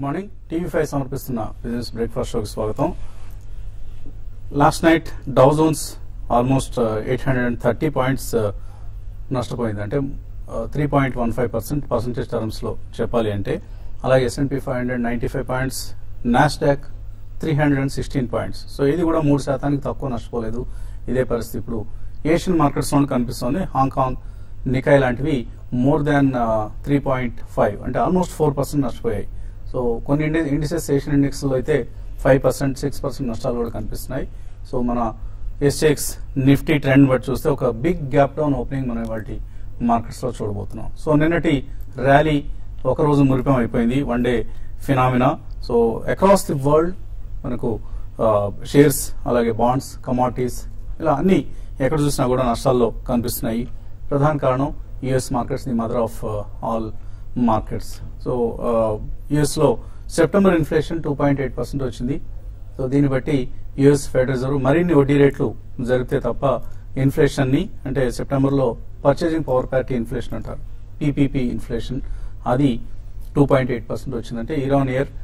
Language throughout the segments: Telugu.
మార్నింగ్ టీవీ ఫైవ్ సమర్పిస్తున్న బిజినెస్ బ్రేక్ఫాస్ట్ షోకి స్వాగతం last night Dow Jones almost eight hundred and thirty points నష్టపోయింది అంటే three point one five percent percentage టర్మ్స్లో చెప్పాలి అంటే అలాగే S and P five hundred ninety five points Nasdaq three hundred and sixteen points so ఇది కూడా మూడు శాతానికి తక్కువ నష్టపోలేదు ఇదే పరిస్థితి ఇప్పుడు ఏషియన్ మార్కెట్స్లో కనిపిస్తుంది హాంకాంగ్ నికాయ్ లాంటివి more than three point five అంటే ఆల్మోస్ట్ ఫోర్ పర్సెంట్ నష్టపోయాయి సో కొన్ని ఇండి ఇండిసెస్ ఏషియన్ ఇండెక్స్లో అయితే ఫైవ్ పర్సెంట్ సిక్స్ పర్సెంట్ నష్టాలు కూడా కనిపిస్తున్నాయి సో మన ఎస్ఎక్స్ నిఫ్టీ ట్రెండ్ బట్టి చూస్తే ఒక బిగ్ గ్యాప్ డౌన్ ఓపెనింగ్ మనం వాటి మార్కెట్స్లో చూడబోతున్నాం సో నిన్నటి ర్యాలీ ఒక రోజు మురిపం అయిపోయింది one day phenomena so across the world మనకు షేర్స్ అలాగే బాండ్స్ కమాడిటీస్ ఇలా అన్ని ఎక్కడ చూసినా కూడా నష్టాల్లో కనిపిస్తున్నాయి ప్రధాన కారణం US markets the mother of all markets so యుఎస్లో September inflation two point eight percent వచ్చింది సో దీన్ని బట్టి యుఎస్ ఫెడ్ రిజర్వ్ మరిన్ని వడ్డీ రేట్లు జరిగితే తప్ప ఇన్ఫ్లేషన్ ని అంటే సెప్టెంబర్లో పర్చేసింగ్ పవర్ ప్యారిటీ ఇన్ఫ్లేషన్ అంటారు పీపీపీ ఇన్ఫ్లేషన్ అది టూ పాయింట్ ఎయిట్ పర్సెంట్ వచ్చిందంటే ఇయర్ ఆన్ ఇయర్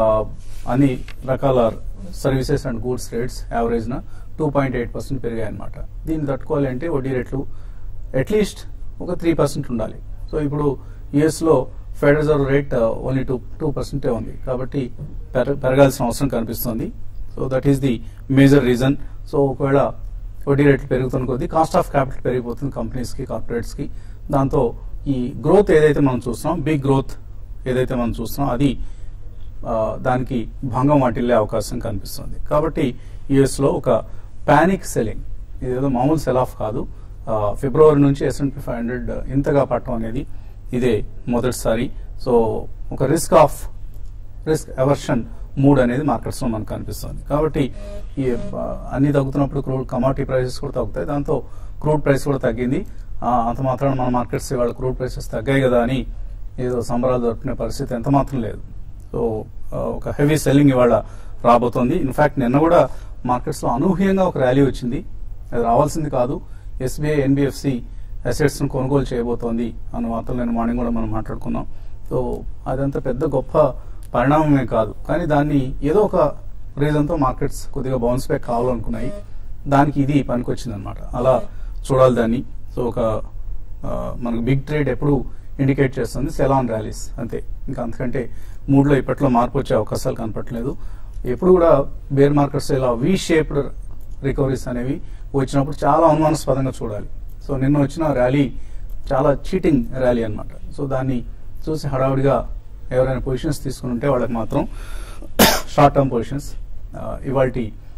అన్ని రకాల సర్వీసెస్ అండ్ గూడ్స్ రేట్స్ యావరేజ్న టూ పాయింట్ ఎయిట్ పర్సెంట్ పెరిగాయి అనమాట దీన్ని తట్టుకోవాలి అంటే వడ్డీ రేట్లు అట్లీస్ట్ ఒక త్రీ పర్సెంట్ ఉండాలి సో ఇప్పుడు యుఎస్లో federal reserve rate only two two పర్సెంటే ఉంది కాబట్టి పెర- పెరగాల్సిన అవసరం కనిపిస్తుంది so that is the major reason so ఒకవేళ వడ్డీ రేట్లు పెరుగుతున్న కొద్దీ కాస్ట్ ఆఫ్ క్యాపిటల్ పెరిగిపోతుంది కంపెనీస్కి కార్పొరేట్స్కి దాంతో ఈ గ్రోత్ ఏదైతే మనం చూస్తున్నాం బిగ్ గ్రోత్ ఏదైతే మనం చూస్తున్నాం అది ఆ, దానికి భంగం వాటిల్లే అవకాశం కనిపిస్తుంది కాబట్టి యుఎస్లో ఒక పానిక్ సెల్లింగ్ ఇదేదో మామూలు సెల్ ఆఫ్ కాదు ఆ, ఫిబ్రవరి నుంచి ఎస్ఎన్పి ఫైవ్ హండ్రెడ్ ఇంతగా పట్టడం అనేది ఇదే మొదటిసారి సో ఒక risk off risk aversion mood అనేది మార్కెట్స్ లో మనకు కనిపిస్తుంది కాబట్టి ఈ ఆ, అన్ని తగ్గుతున్నప్పుడు క్రూడ్ కమాడిటీ ప్రైసెస్ కూడా తగ్గుతాయి దాంతో క్రూడ్ ప్రైస్ కూడా తగ్గింది ఆ, అంత మాత్రాన మన మార్కెట్స్ ఇవాళ క్రూడ్ ప్రైసెస్ తగ్గాయి కదా అని ఏదో సంబరాలు జరుపుకునే పరిస్థితి ఎంత మాత్రం లేదు సో ఆ, ఒక హెవీ సెల్లింగ్ ఇవాళ రాబోతోంది ఇన్ఫాక్ట్ నిన్న కూడా మార్కెట్స్ లో అనూహ్యంగా ఒక ర్యాలీ వచ్చింది అది రావాల్సింది కాదు ఎస్బీఐ ఎన్బిఎఫ్సి అసెట్స్ ను కొనుగోలు చేయబోతోంది అన్న వార్తలు నేను మార్నింగ్ కూడా మనం మాట్లాడుకున్నాం సో అదంతా పెద్ద గొప్ప పరిణామమే కాదు కానీ దాన్ని ఏదో ఒక రీజన్ తో మార్కెట్స్ కొద్దిగా బౌన్స్ బ్యాక్ కావాలనుకున్నాయి దానికి ఇది పనికొచ్చింది అనమాట అలా చూడాలి దాన్ని సో ఒక ఆ, మనకు బిగ్ ట్రేడ్ ఎప్పుడు ఇండికేట్ చేస్తుంది సెలాన్ ర్యాలీస్ అంతే ఇంకా అంతకంటే మూడ్లో ఇప్పట్లో మార్పు వచ్చే అవకాశాలు కనపట్లేదు ఎప్పుడు కూడా బేర్ మార్కెట్స్ ఇలా వి షేప్డ్ రికవరీస్ అనేవి వచ్చినప్పుడు చాలా అనుమానాస్పదంగా చూడాలి సో నిన్న వచ్చిన ర్యాలీ చాలా చీటింగ్ ర్యాలీ అన్నమాట సో దాన్ని చూసి హడావుడిగా ఎవరైనా పొజిషన్స్ తీసుకుని ఉంటే వాళ్ళకి మాత్రం షార్ట్ టర్మ్ పొజిషన్స్ ఇవాళ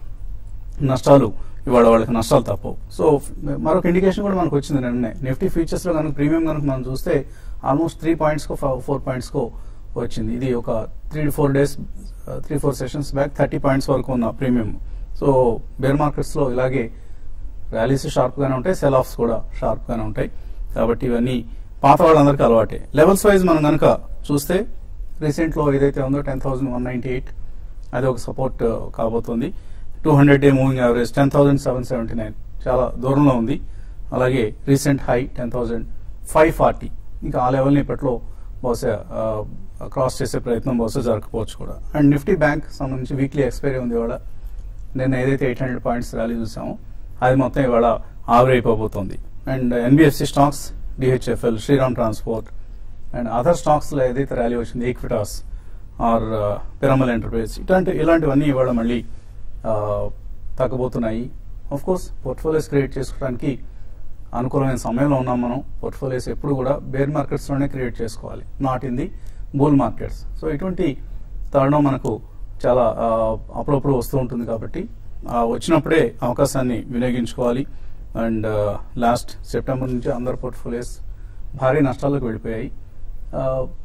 నష్టాలు ఇవాళ వాళ్ళకి నష్టాలు తప్పవు సో మరొక ఇండికేషన్ కూడా మనకు వచ్చింది నిన్నే నిఫ్టీ ఫ్యూచర్స్ లో కనుక ప్రీమియం కనుక మనం చూస్తే ఆల్మోస్ట్ త్రీ పాయింట్స్ కో ఫోర్ పాయింట్స్ కో వచ్చింది ఇది ఒక three four days three four sessions back thirty points వరకు ఉన్న ప్రీమియం సో బేర్ మార్కెట్స్ లో ఇలాగే ర్యాలీస్ షార్ప్ గానే ఉంటాయి సెల్ ఆఫ్స్ కూడా షార్ప్ గానే ఉంటాయి కాబట్టి ఇవన్నీ పాత వాళ్ళందరికీ అలవాటే లెవెల్స్ వైజ్ మనం కనుక చూస్తే రీసెంట్ లో ఏదైతే ఉందో ten thousand one ninety eight అది ఒక సపోర్ట్ కాబోతుంది two hundred day moving average ten thousand seven seventy nine చాలా దూరంలో ఉంది అలాగే recent high ten thousand five forty ఇంకా ఆ లెవెల్ని ఇప్పట్లో బహుశా క్రాస్ చేసే ప్రయత్నం బహుశా జరగకపోవచ్చు కూడా అండ్ నిఫ్టీ బ్యాంక్ సంబంధించి వీక్లీ ఎక్స్పైరీ ఉంది ఇవాళ నిన్న ఏదైతే ఎయిట్ హండ్రెడ్ పాయింట్స్ ర్యాలీ చూసామో అది మొత్తం ఇవాళ ఆవిరైపోబోతోంది and NBFC stocks DHFL Shriram transport and other stocks లో ఏదైతే ర్యాలీ వచ్చింది ఈక్విటాస్ ఆర్ పిరమల్ ఎంటర్ప్రైజ్ ఇట్లాంటి ఇలాంటివన్నీ ఇవాళ మళ్ళీ ఆ, తగ్గబోతున్నాయి ఆఫ్ కోర్స్ పోర్ట్ఫోలియోస్ క్రియేట్ చేసుకోవడానికి అనుకూలమైన సమయంలో ఉన్నాం మనం పోర్ట్ఫోలియోస్ ఎప్పుడు కూడా బేర్ మార్కెట్స్ లోనే క్రియేట్ చేసుకోవాలి not in the bull markets so ఇటువంటి తరుణం మనకు చాలా ఆ, అప్పుడప్పుడు వస్తూ ఉంటుంది కాబట్టి ఆ, వచ్చినప్పుడే అవకాశాన్ని వినియోగించుకోవాలి అండ్ లాస్ట్ సెప్టెంబర్ నుంచి అందరు పోర్ట్ఫోలియోస్ భారీ నష్టాలకు వెళ్ళిపోయాయి ఆ,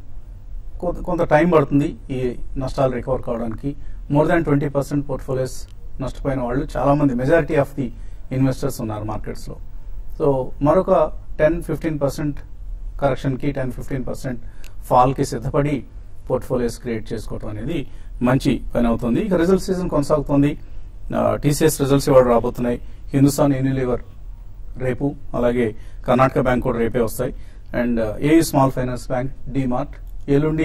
కొంత కొంత టైం పడుతుంది ఈ నష్టాలు రికవర్ కావడానికి more than twenty percent portfolios నష్టపోయిన వాళ్ళు చాలా మంది మెజారిటీ ఆఫ్ ది ఇన్వెస్టర్స్ ఉన్నారు మార్కెట్స్ లో సో మరొక టెన్ ఫిఫ్టీన్ పర్సెంట్ కరెక్షన్ కి టెన్ ఫిఫ్టీన్ పర్సెంట్ ఫాల్ కి సిద్ధపడి పోర్ట్ఫోలియోస్ క్రియేట్ చేసుకోవడం అనేది మంచి పని అవుతుంది ఇక రిజల్ట్ సీజన్ కొనసాగుతుంది టీసీఎస్ రిజల్ట్స్ ఇవాళ రాబోతున్నాయి హిందుస్థాన్ యూనిలివర్ రేపు అలాగే కర్ణాటక బ్యాంక్ కూడా రేపే వస్తాయి and AU small finance bank DMart ఎల్లుండి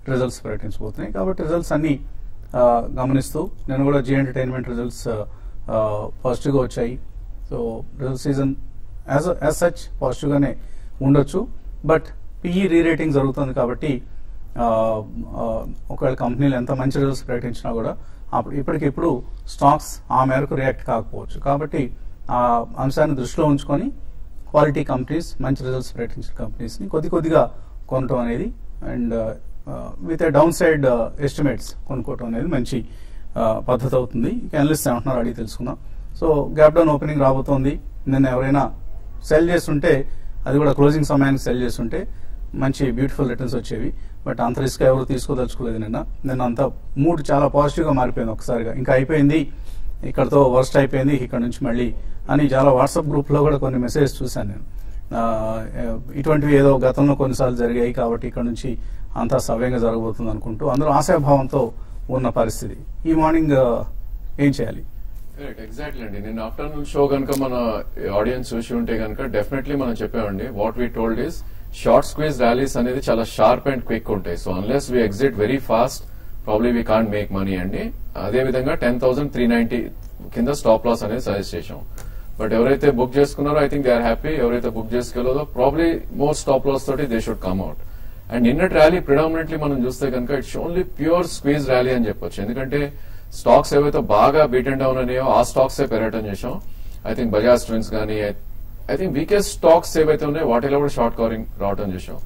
రిజల్ట్స్ ప్రకటించబోతున్నాయి కాబట్టి రిజల్ట్స్ అన్ని ఆ, గమనిస్తూ నేను కూడా జీ ఎంటర్టైన్మెంట్ రిజల్ట్స్ పాజిటివ్గా వచ్చాయి so result season as as such పాజిటివ్గానే ఉండొచ్చు బట్ పిఈ రీరేటింగ్ జరుగుతుంది కాబట్టి ఆ, ఆ, ఒకవేళ కంపెనీలు ఎంత మంచి రిజల్ట్స్ ప్రకటించినా కూడా అప్పుడు ఇప్పటికిప్పుడు స్టాక్స్ ఆ మేరకు రియాక్ట్ కాకపోవచ్చు కాబట్టి ఆ అంశాన్ని దృష్టిలో ఉంచుకొని క్వాలిటీ కంపెనీస్ మంచి రిజల్ట్స్ ప్రకటించిన కంపెనీస్ని కొద్ది కొద్దిగా కొనటం అనేది and with a downside estimates కొనుక్కోవటం అనేది మంచి ఆ, పద్ధతి అవుతుంది అనలిస్ట్ ఏమంటున్నారు అడిగి తెలుసుకుందాం సో గ్యాప్ డౌన్ ఓపెనింగ్ రాబోతోంది నిన్న ఎవరైనా సెల్ చేస్తుంటే అది కూడా క్లోజింగ్ సమయానికి సెల్ చేస్తుంటే మంచి బ్యూటిఫుల్ రిటర్న్స్ వచ్చేవి బట్ అంత రిస్క్ ఎవరు తీసుకోదలుచుకోలేదు నిన్న నిన్న అంతా మూడ్ చాలా పాజిటివ్గా మారిపోయింది ఒకసారిగా ఇంకా అయిపోయింది ఇక్కడతో వర్స్ట్ అయిపోయింది ఇక్కడ నుంచి మళ్ళీ అని చాలా వాట్సాప్ గ్రూప్లో కూడా కొన్ని మెసేజ్ చూశాను నేను ఆ, ఇటువంటివి ఏదో గతంలో కొన్నిసార్లు జరిగాయి కాబట్టి ఇక్కడ నుంచి అంతా సవ్యంగా జరగబోతుంది అనుకుంటూ అందరూ ఆశాభావంతో ఉన్న పరిస్థితి ఈ మార్నింగ్ ఆ, ఏం చేయాలి ఎగ్జాక్ట్లీ అండి నేను ఆఫ్టర్నూన్ షో కనుక మన ఆడియన్స్ చూసి ఉంటే కనుక డెఫినెట్లీ మనం చెప్పామండి what we told is short squeeze rallies అనేది చాలా షార్ప్ అండ్ క్విక్ ఉంటాయి so unless we exit very fast probably we can't make money అండి అదే విధంగా టెన్ థౌసండ్ త్రీ నైన్టీ కింద స్టాప్ లాస్ అనేది సజెస్ట్ చేసాం బట్ ఎవరైతే బుక్ చేసుకున్నారో I think they are happy ఎవరైతే బుక్ చేసుకోలేదో ప్రాబ్లీ మోర్ స్టాప్ లాస్ తోటి they should come out and నిన్నటి ర్యాలీ ప్రిడామినెంట్లీ మనం చూస్తే కనుక it's only pure squeeze rally అని చెప్పొచ్చు ఎందుకంటే స్టాక్స్ ఏవైతే బాగా బీట్ అండ్ డౌన్ అనేవో ఆ స్టాక్స్ పెరగటం చేసాం ఐ థింక్ బజాజ్ ట్విన్స్ కానీ ఐ థింక్ వీకెస్ట్ స్టాక్స్ ఏవైతే ఉన్నాయో వాటిలో కూడా షార్ట్ కవరింగ్ రావటం చేసాం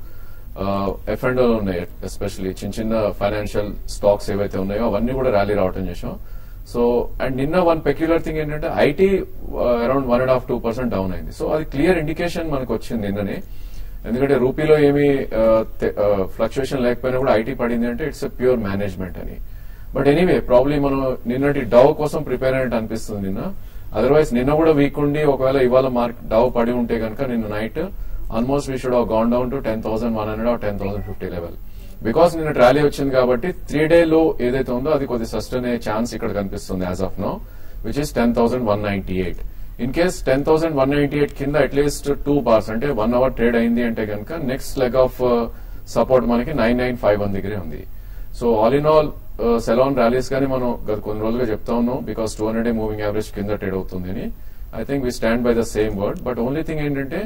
ఎఫ్ అండ్ ఉన్నాయి ఎస్పెషల్లీ చిన్న చిన్న ఫైనాన్షియల్ స్టాక్స్ ఏవైతే ఉన్నాయో అవన్నీ కూడా ర్యాలీ రావటం చేసాం సో అండ్ నిన్న వన్ పెక్యులర్ థింగ్ ఏంటంటే IT around one and half two percent down అయింది సో అది క్లియర్ ఇండికేషన్ మనకు వచ్చింది నిన్ననే ఎందుకంటే రూపీలో ఏమి ఫ్లక్చుయేషన్ లేకపోయినా కూడా ఐటీ పడింది అంటే ఇట్స్ ఎ ప్యూర్ మేనేజ్మెంట్ అని బట్ ఎనీవే ప్రాబ్లీ మనం నిన్నటి డవ్ కోసం ప్రిపేర్ అయినట్టు అనిపిస్తుంది నిన్న అదర్వైజ్ నిన్న కూడా వీక్ ఉండి ఒకవేళ ఇవాళ మార్క్ డవ్ పడి ఉంటే కనుక నిన్న night almost we should gone down to ten thousand one hundred ten thousand fifty level because నిన్న ర్యాలీ వచ్చింది కాబట్టి త్రీ డే లో ఏదైతే ఉందో అది కొద్ది సస్టైన్ అయ్యే ఛాన్స్ ఇక్కడ కనిపిస్తుంది as of now which is ten thousand one ninety eight in case ten thousand one ninety eight కింద అట్లీస్ట్ టూ బార్స్ అంటే వన్ అవర్ ట్రేడ్ అయింది అంటే కనుక నెక్స్ట్ లెగ్ ఆఫ్ సపోర్ట్ మనకి నైన్ నైన్ ఫైవ్ వన్ దగ్గరే ఉంది so all in all sell on rallies కానీ మనం గత కొన్ని రోజులుగా చెప్తా ఉన్నాం because two hundred moving average కింద ట్రేడ్ అవుతుంది అని I think we stand by the same word but only thing ఏంటంటే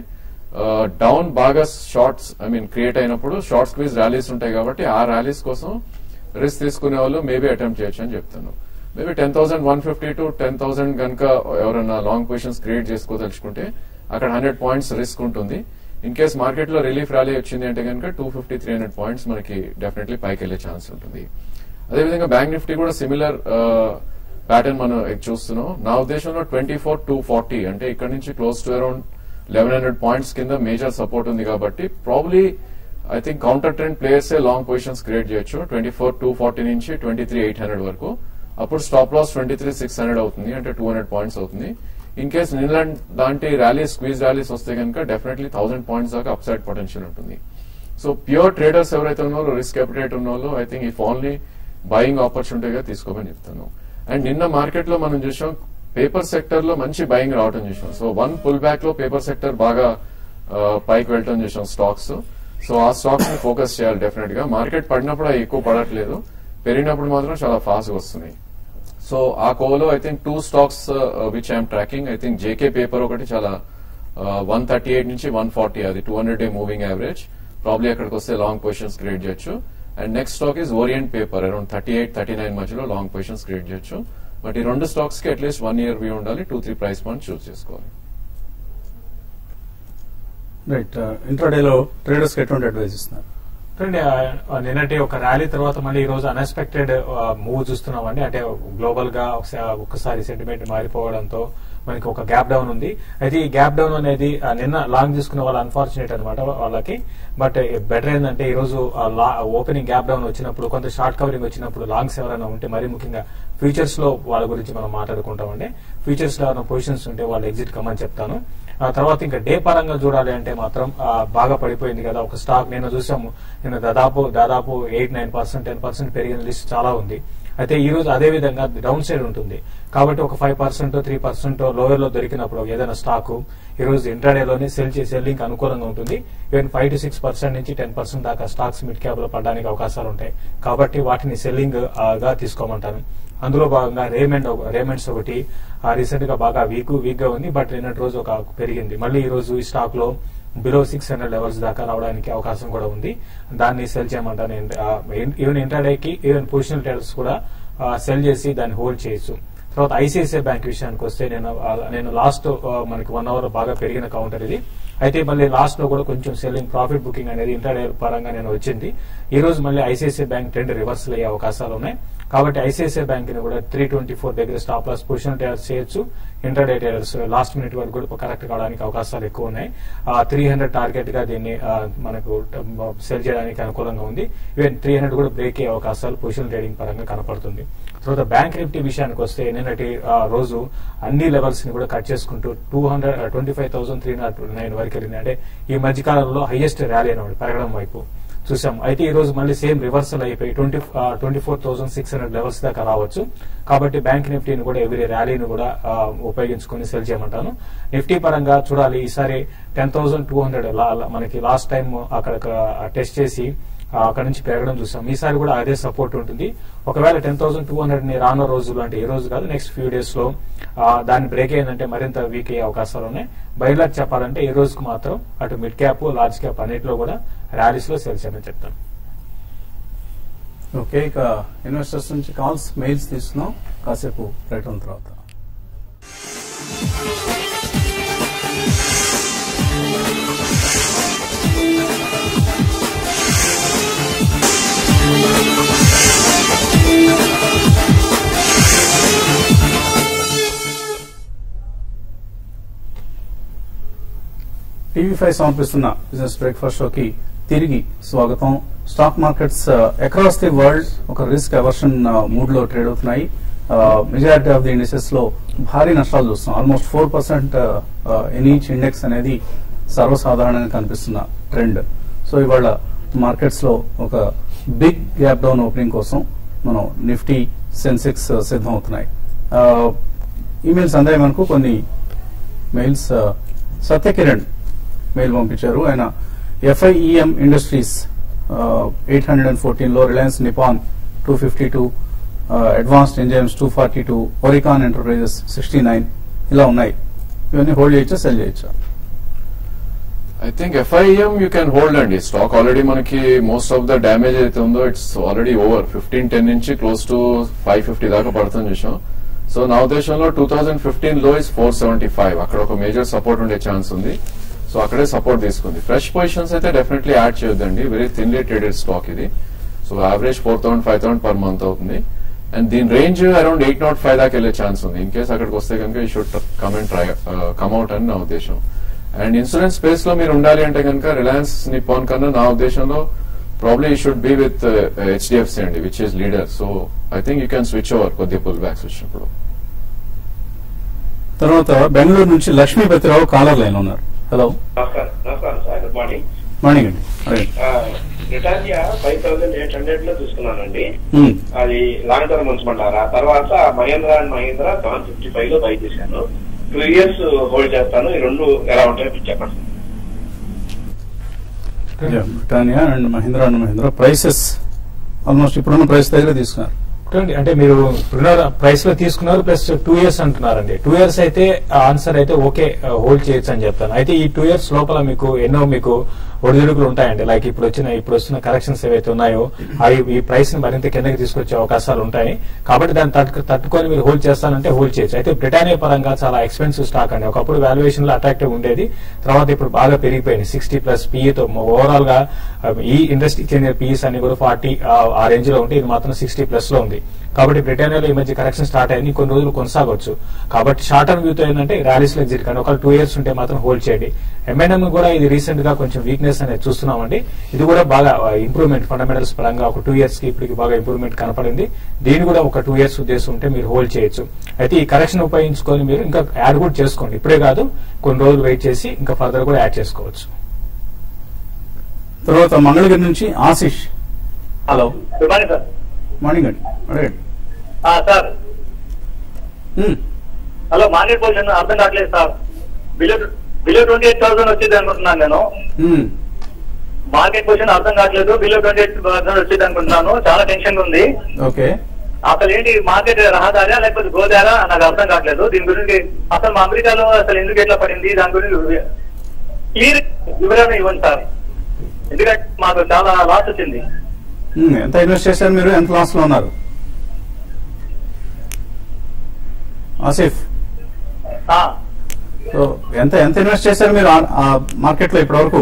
డౌన్ బాగా షార్ట్స్ ఐ మీన్ క్రియేట్ అయినప్పుడు షార్ట్ స్క్వీజ్ ర్యాలీస్ ఉంటాయి కాబట్టి ఆ ర్యాలీస్ కోసం రిస్క్ తీసుకునే వాళ్ళు మేబీ అటెంప్ట్ చేయొచ్చు అని చెప్తాను maybe ten thousand one fifty to ten thousand కనుక ఎవరైనా లాంగ్ పొజిషన్స్ క్రియేట్ చేసుకోదలుచుకుంటే అక్కడ హండ్రెడ్ పాయింట్స్ రిస్క్ ఉంటుంది ఇన్ కేస్ మార్కెట్ లో రిలీఫ్ ర్యాలీ వచ్చింది అంటే కనుక two fifty three hundred points మనకి డెఫినెట్లీ పైకి వెళ్లే ఛాన్స్ ఉంటుంది అదేవిధంగా బ్యాంక్ నిఫ్టీ కూడా సిమిలర్ ప్యాటర్న్ మనం చూస్తున్నాం నా ఉద్దేశంలో ట్వంటీ ఫోర్ టూ ఫార్టీ అంటే ఇక్కడ నుంచి close to around eleven hundred points కింద మేజర్ సపోర్ట్ ఉంది కాబట్టి probably I think counter trend players long positions create చేయొచ్చు ట్వంటీ ఫోర్ టూ ఫార్టీ నుంచి ట్వంటీ త్రీ ఎయిట్ హండ్రెడ్ వరకు అప్పుడు stop loss twenty three six hundred అవుతుంది అంటే టూ హండ్రెడ్ పాయింట్స్ అవుతుంది ఇన్ కేస్ నిన్లాండ్ లాంటి ర్యాలీ స్క్వీజ్ ర్యాలీస్ వస్తే కనుక డెఫినెట్లీ థౌసండ్ పాయింట్స్ దాకా అప్ సైడ్ పొటెన్షియల్ ఉంటుంది సో ప్యూర్ ట్రేడర్స్ ఎవరైతే ఉన్నారో రిస్క్ అపిటేట్ ఉన్న వాళ్ళు ఐ థింక్ ఈ ఓన్లీ బయింగ్ ఆపర్చునిటీగా తీసుకోమని చెప్తాను అండ్ నిన్న మార్కెట్ లో మనం చూసాం పేపర్ సెక్టర్ లో మంచి బయింగ్ రావటం చూసాం సో వన్ పుల్ బ్యాక్ లో పేపర్ సెక్టర్ బాగా ఆ, పైకి వెళ్ళటం చూసాం స్టాక్స్ సో ఆ స్టాక్స్ ని ఫోకస్ చేయాలి డెఫినెట్ గా మార్కెట్ పడినప్పుడు అవి ఎక్కువ పడట్లేదు పెరిగినప్పుడు మాత్రం చాలా ఫాస్ట్ గా వస్తున్నాయి సో ఆ కోవలో I think two stocks which I'm tracking I think JK paper ఒకటి చాలా వన్ థర్టీ ఎయిట్ నుంచి వన్ ఫార్టీ అది two hundred day moving average probably అక్కడికి వస్తే లాంగ్ పొజిషన్స్ క్రియేట్ చేయొచ్చు and next stock is Orient paper around thirty eight thirty nine మధ్యలో లాంగ్ పొజిషన్స్ క్రియేట్ చేయొచ్చు బట్ ఈ రెండు స్టాక్స్ కి అట్లీస్ట్ వన్ ఇయర్ వ్యూ ఉండాలి two three price point choose చేసుకోవాలి రైట్ ఇంట్రాడేలో ట్రేడర్స్ కి ఎటువంటి అడ్వైస్ ఇస్తున్నారు చూడండి ఆ, నిన్నటి ఒక ర్యాలీ తర్వాత మళ్ళీ ఈ రోజు అన్ఎక్స్పెక్టెడ్ మూవ్ చూస్తున్నామండి అంటే గ్లోబల్ గా ఒకసా- ఒక్కసారి సెంటిమెంట్ మారిపోవడంతో మనకి ఒక గ్యాప్ డౌన్ ఉంది అయితే ఈ గ్యాప్ డౌన్ అనేది ఆ, నిన్న లాంగ్ తీసుకున్న వాళ్ళు అన్ఫార్చునేట్ అనమాట వాళ్ళకి బట్ బెటర్ ఏంటంటే ఈ రోజు ఓపెనింగ్ గ్యాప్ డౌన్ వచ్చినప్పుడు కొంత షార్ట్ కవరింగ్ వచ్చినప్పుడు లాంగ్స్ ఎవరైనా ఉంటే మరీ ముఖ్యంగా ఫ్యూచర్స్ లో వాళ్ళ గురించి మనం మాట్లాడుకుంటామండి ఫ్యూచర్స్ లో ఏమైనా పొజిషన్స్ ఉంటే వాళ్ళు ఎగ్జిట్ కమ్మని చెప్తాను ఆ తర్వాత ఇంకా డే పరంగా చూడాలి అంటే మాత్రం ఆ, బాగా పడిపోయింది కదా ఒక స్టాక్ నేను చూసాము నేను దాదాపు దాదాపు eight nine percent ten percent పెరిగిన లిస్ట్ చాలా ఉంది అయితే ఈ రోజు అదే విధంగా డౌన్ సైడ్ ఉంటుంది కాబట్టి ఒక five percent three percent lower లో దొరికినప్పుడు ఏదైనా స్టాక్ ఈ రోజు ఇంట్రాడేలోనే సెల్ చేసి సెల్లింగ్ అనుకూలంగా ఉంటుంది even five to six percent నుంచి టెన్ పర్సెంట్ దాకా స్టాక్స్ మిడ్ క్యాప్ లో పడడానికి అవకాశాలు ఉంటాయి కాబట్టి వాటిని సెల్లింగ్ గా తీసుకోమంటాను అందులో భాగంగా రేమండ్ రేమండ్స్ ఒకటి రీసెంట్ గా బాగా వీక్ వీక్ గా ఉంది బట్ నిన్నటి రోజు ఒక పెరిగింది మళ్ళీ ఈ రోజు ఈ స్టాక్ లో బిలో సిక్స్ హండ్రెడ్ లెవెల్స్ దాకా రావడానికి అవకాశం కూడా ఉంది దాన్ని సెల్ చేయమంటాను ఈవెన్ ఇంటర్డేకి ఈవెన్ పొజిషనల్ ట్రేడర్స్ కూడా సెల్ చేసి దాన్ని హోల్డ్ చేయొచ్చు తర్వాత ఐసిఐసిఐ బ్యాంక్ విషయానికి వస్తే నేను ఆ, నేను లాస్ట్ మనకి వన్ అవర్ బాగా పెరిగిన కౌంటర్ ఇది అయితే మళ్ళీ లాస్ట్ లో కూడా కొంచెం సెల్లింగ్ ప్రాఫిట్ బుకింగ్ అనేది ఇంటర్డే పరంగా నేను వచ్చింది ఈ రోజు మళ్ళీ ఐసిఐసిఐ బ్యాంక్ ట్రెండ్ రివర్సల్ అయ్యే అవకాశాలు ఉన్నాయి కాబట్టి ఐసిఐసిఐ బ్యాంక్ ని కూడా త్రీ ట్వంటీ ఫోర్ దగ్గర స్టాప్ లాస్ పొజిషన్ ట్రేడర్స్ చేయొచ్చు ఇంటర్డే ట్రేడర్స్ లాస్ట్ మినిట్ వరకు కూడా కరెక్ట్ కావడానికి అవకాశాలు ఎక్కువ ఉన్నాయి త్రీ హండ్రెడ్ టార్గెట్ గా దీన్ని ఆ, మనకు సెల్ చేయడానికి అనుకూలంగా ఉంది ఈవెన్ త్రీ హండ్రెడ్ కూడా బ్రేక్ అయ్యే అవకాశాలు పొజిషన్ ట్రేడింగ్ పరంగా కనపడుతుంది తర్వాత బ్యాంక్ నిఫ్టీ విషయానికి వస్తే నిన్నటి ఆ, రోజు అన్ని లెవెల్స్ ని కూడా కట్ చేసుకుంటూ two hundred twenty five thousand three nought nine వరకు వెళ్ళింది అంటే ఈ మధ్య కాలంలో హైయెస్ట్ ర్యాలీ అనమాట పెరగడం వైపు చూసాం అయితే ఈ రోజు మళ్ళీ సేమ్ రివర్సల్ అయిపోయి twenty twenty four thousand six hundred levels దాకా రావచ్చు కాబట్టి బ్యాంక్ నిఫ్టీని కూడా ఎవ్రీ ర్యాలీని కూడా ఆ, ఉపయోగించుకొని సెల్ చేయమంటాను నిఫ్టీ పరంగా చూడాలి ఈసారి టెన్ థౌసండ్ టూ హండ్రెడ్ మనకి లాస్ట్ టైం అక్కడ టెస్ట్ చేసి ఆ, అక్కడ నుంచి పెరగడం చూసాం ఈసారి కూడా అదే సపోర్ట్ ఉంటుంది ఒకవేళ టెన్ థౌసండ్ టూ హండ్రెడ్ ని రానున్న రోజులు అంటే ఈ రోజు కాదు నెక్స్ట్ ఫ్యూ డేస్ లో ఆ, దాన్ని బ్రేక్ అయిందంటే మరింత వీక్ అయ్యే అవకాశాలు ఉన్నాయి బయలుదేరి చెప్పాలంటే ఈ రోజుకు మాత్రం అటు మిడ్ క్యాప్ లార్జ్ క్యాప్ అన్నిటిలో కూడా ర్యాలీస్ లో సేల్స్ చేయమని చెప్తాను ఓకే ఇక ఇన్వెస్టర్స్ నుంచి కాల్స్ మెయిల్స్ తీసుకున్నాం కాసేపు ప్రకటన తర్వాత టీవీ ఫైవ్ సమర్పిస్తున్న బిజినెస్ బ్రేక్ఫాస్ట్ షోకి తిరిగి స్వాగతం stock markets across the world ఒక రిస్క్ అవర్షన్ మూడ్ లో ట్రేడ్ అవుతున్నాయి మెజారిటీ ఆఫ్ ది ఇండిసెస్ లో భారీ నష్టాలు చూస్తున్నాం almost four percent in each index అనేది సర్వసాధారణంగా కనిపిస్తున్న ట్రెండ్ సో ఇవాళ మార్కెట్స్ లో ఒక బిగ్ గ్యాప్ డౌన్ ఓపెనింగ్ కోసం మనం నిఫ్టీ సెన్సెక్స్ సిద్ధం అవుతున్నాయి ఈమెయిల్స్ అందాయి మనకు కొన్ని మెయిల్స్ సత్యకిరణ్ మెయిల్ పంపించారు ఆయన FIEM industries eight hundred and fourteen లో Reliance Nippon two fifty two advanced enzymes two forty two Oricon enterprises sixty nine ఇలా ఉన్నాయి ఇవన్నీ హోల్డ్ చేయొచ్చా సెల్ చేయొచ్చా I think FIEM you can hold అండి స్టాక్ ఆల్రెడీ మనకి మోస్ట్ ఆఫ్ ద డ్యామేజ్ అయితే ఉందో it's already over fifteen ten నుంచి క్లోజ్ టు ఫైవ్ ఫిఫ్టీ దాకా పడుతుంది చూసాం సో నా ఉద్దేశంలో టూ థౌసండ్ ఫిఫ్టీన్ లో ఇస్ ఫోర్ సెవెంటీ ఫైవ్ అక్కడ ఒక మేజర్ సపోర్ట్ ఉండే ఛాన్స్ ఉంది సో అక్కడే సపోర్ట్ తీసుకుంది ఫ్రెష్ పొజిషన్స్ అయితే డెఫినెట్లీ యాడ్ చేయొద్దండి వెరీ థిన్లీ ట్రేడెడ్ స్టాక్ ఇది so average four thousand five thousand per month అవుతుంది అండ్ దీని range around eight nought five దాకా వెళ్ళే ఛాన్స్ ఉంది ఇన్ కేస్ అక్కడికి వస్తే కనుక ఈ should come and try come out అని నా ఉద్దేశం అండ్ ఇన్సూరెన్స్ స్పేస్ లో మీరు ఉండాలి అంటే కనుక రిలయన్స్ నిపాన్ కన్నా నా ఉద్దేశంలో probably you should be with HDFC అండి which is leader so I think you can switch over కొద్దిగా పుల్ బ్యాక్స్ వచ్చినప్పుడు తర్వాత బెంగళూరు నుంచి లక్ష్మీపతిరావు కాలర్ లైన్ ఉన్నారు హలో నమస్కారం నమస్కారం సార్ గుడ్ మార్నింగ్ మార్నింగ్ అండి అడగండి. Britannia five thousand eight hundred లో తీసుకున్నానండి మ్మ్. అది లాంగ్ టర్మ్ ఉంచమంటారా తర్వాత Mahindra and Mahindra seven fifty five లో బై చేశాను టూ ఇయర్స్ హోల్డ్ చేస్తాను ఈ రెండు ఎలా ఉంటాయో మీరు చెప్పండి Yeah, Britannia and Mahindra and Mahindra prices almost ఇప్పుడున్న ప్రైస్ దగ్గర తీసుకున్నారు చూడండి అంటే మీరు ఇప్పుడున్న ప్రైస్ లో తీసుకున్నారు ప్లస్ టూ ఇయర్స్ అంటున్నారండి టూ ఇయర్స్ అయితే ఆన్సర్ అయితే ఓకే హోల్డ్ చేయొచ్చు అని చెప్తాను అయితే ఈ టూ ఇయర్స్ లోపల మీకు ఎన్నో మీకు ఒడిదుడుకులు ఉంటాయండి లైక్ ఇప్పుడు వచ్చిన ఇప్పుడు వస్తున్న కరెక్షన్స్ ఏవైతే ఉన్నాయో అవి ఈ ప్రైస్ ని మరింత కిందకి తీసుకొచ్చే అవకాశాలు ఉంటాయి కాబట్టి దాన్ని తట్టు తట్టుకొని మీరు హోల్డ్ చేస్తానంటే హోల్డ్ చేయొచ్చు అయితే బ్రిటానియా పరంగా చాలా ఎక్స్పెన్సివ్ స్టాక్ అండి ఒకప్పుడు వాల్యుయేషన్ లో అట్రాక్టివ్ ఉండేది తర్వాత ఇప్పుడు బాగా పెరిగిపోయింది సిక్స్టీ ప్లస్ పీఈతో ఓవరాల్ గా ఆ, ఈ ఇండస్ట్రీకి చెందిన పీఈస్ అన్ని కూడా ఫార్టీ ఆ రేంజ్ లో ఉంటే ఇది మాత్రం సిక్స్టీ ప్లస్ లో ఉంది కాబట్టి బ్రిటానియాలో ఈ మధ్య కరెక్షన్ స్టార్ట్ అయింది కొన్ని రోజులు కొనసాగొచ్చు కాబట్టి షార్ట్ టర్మ్ వ్యూతో ఏంటంటే ర్యాలీస్ లో ఎగ్జిట్ కానీ ఒక టూ ఇయర్స్ ఉంటే మాత్రం హోల్డ్ చేయండి ఎంఎన్ఎం కూడా ఇది రీసెంట్ గా కొంచెం వీక్నెస్ అనేది చూస్తున్నామండి ఇది కూడా బాగా ఇంప్రూవ్మెంట్ ఫండమెంటల్స్ పరంగా ఒక టూ ఇయర్స్ కి ఇప్పటికి బాగా ఇంప్రూవ్మెంట్ కనపడింది దీన్ని కూడా ఒక టూ ఇయర్స్ ఉద్దేశం ఉంటే మీరు హోల్డ్ చేయొచ్చు అయితే ఈ కరెక్షన్ ఉపయోగించుకొని మీరు ఇంకా యాడ్ కూడా చేసుకోండి ఇప్పుడే కాదు కొన్ని రోజులు వెయిట్ చేసి ఇంకా ఫర్దర్ కూడా యాడ్ చేసుకోవచ్చు తర్వాత మంగళగిరి నుంచి Ashish hello good morning sir morning అండి అడగండి ఆ, సార్ ఉమ్, హలో మార్కెట్ పొజిషన్ అర్థం కావట్లేదు sir below below twenty eight thousand వచ్చింది అనుకుంటున్నాను నేను ఉమ్, మార్కెట్ పొజిషన్ అర్థం కావట్లేదు బిలో ట్వంటీ ఎయిట్ థౌసండ్ వచ్చింది అనుకుంటున్నాను చాలా టెన్షన్ ఉంది ఓకే అసలు ఏంటి మార్కెట్ రహదారా లేకపోతే గోదారా నాకు అర్థం కావట్లేదు దీని గురించి అసలు మా అమెరికాలో అసలు ఎందుకు ఎట్లా పడింది దాని గురించి క్లియర్ వివరణ ఇవ్వండి సార్ ఎందుకంటే మాకు చాలా లాస్ వచ్చింది ఉమ్, ఎంత ఇన్వెస్ట్ చేశారు మీరు ఎంత లాస్ లో ఉన్నారు ఆసిఫ్ ఆ, సో ఎంత ఎంత ఇన్వెస్ట్ చేశారు మీరు ఆ- ఆ మార్కెట్ లో ఇప్పటి వరకు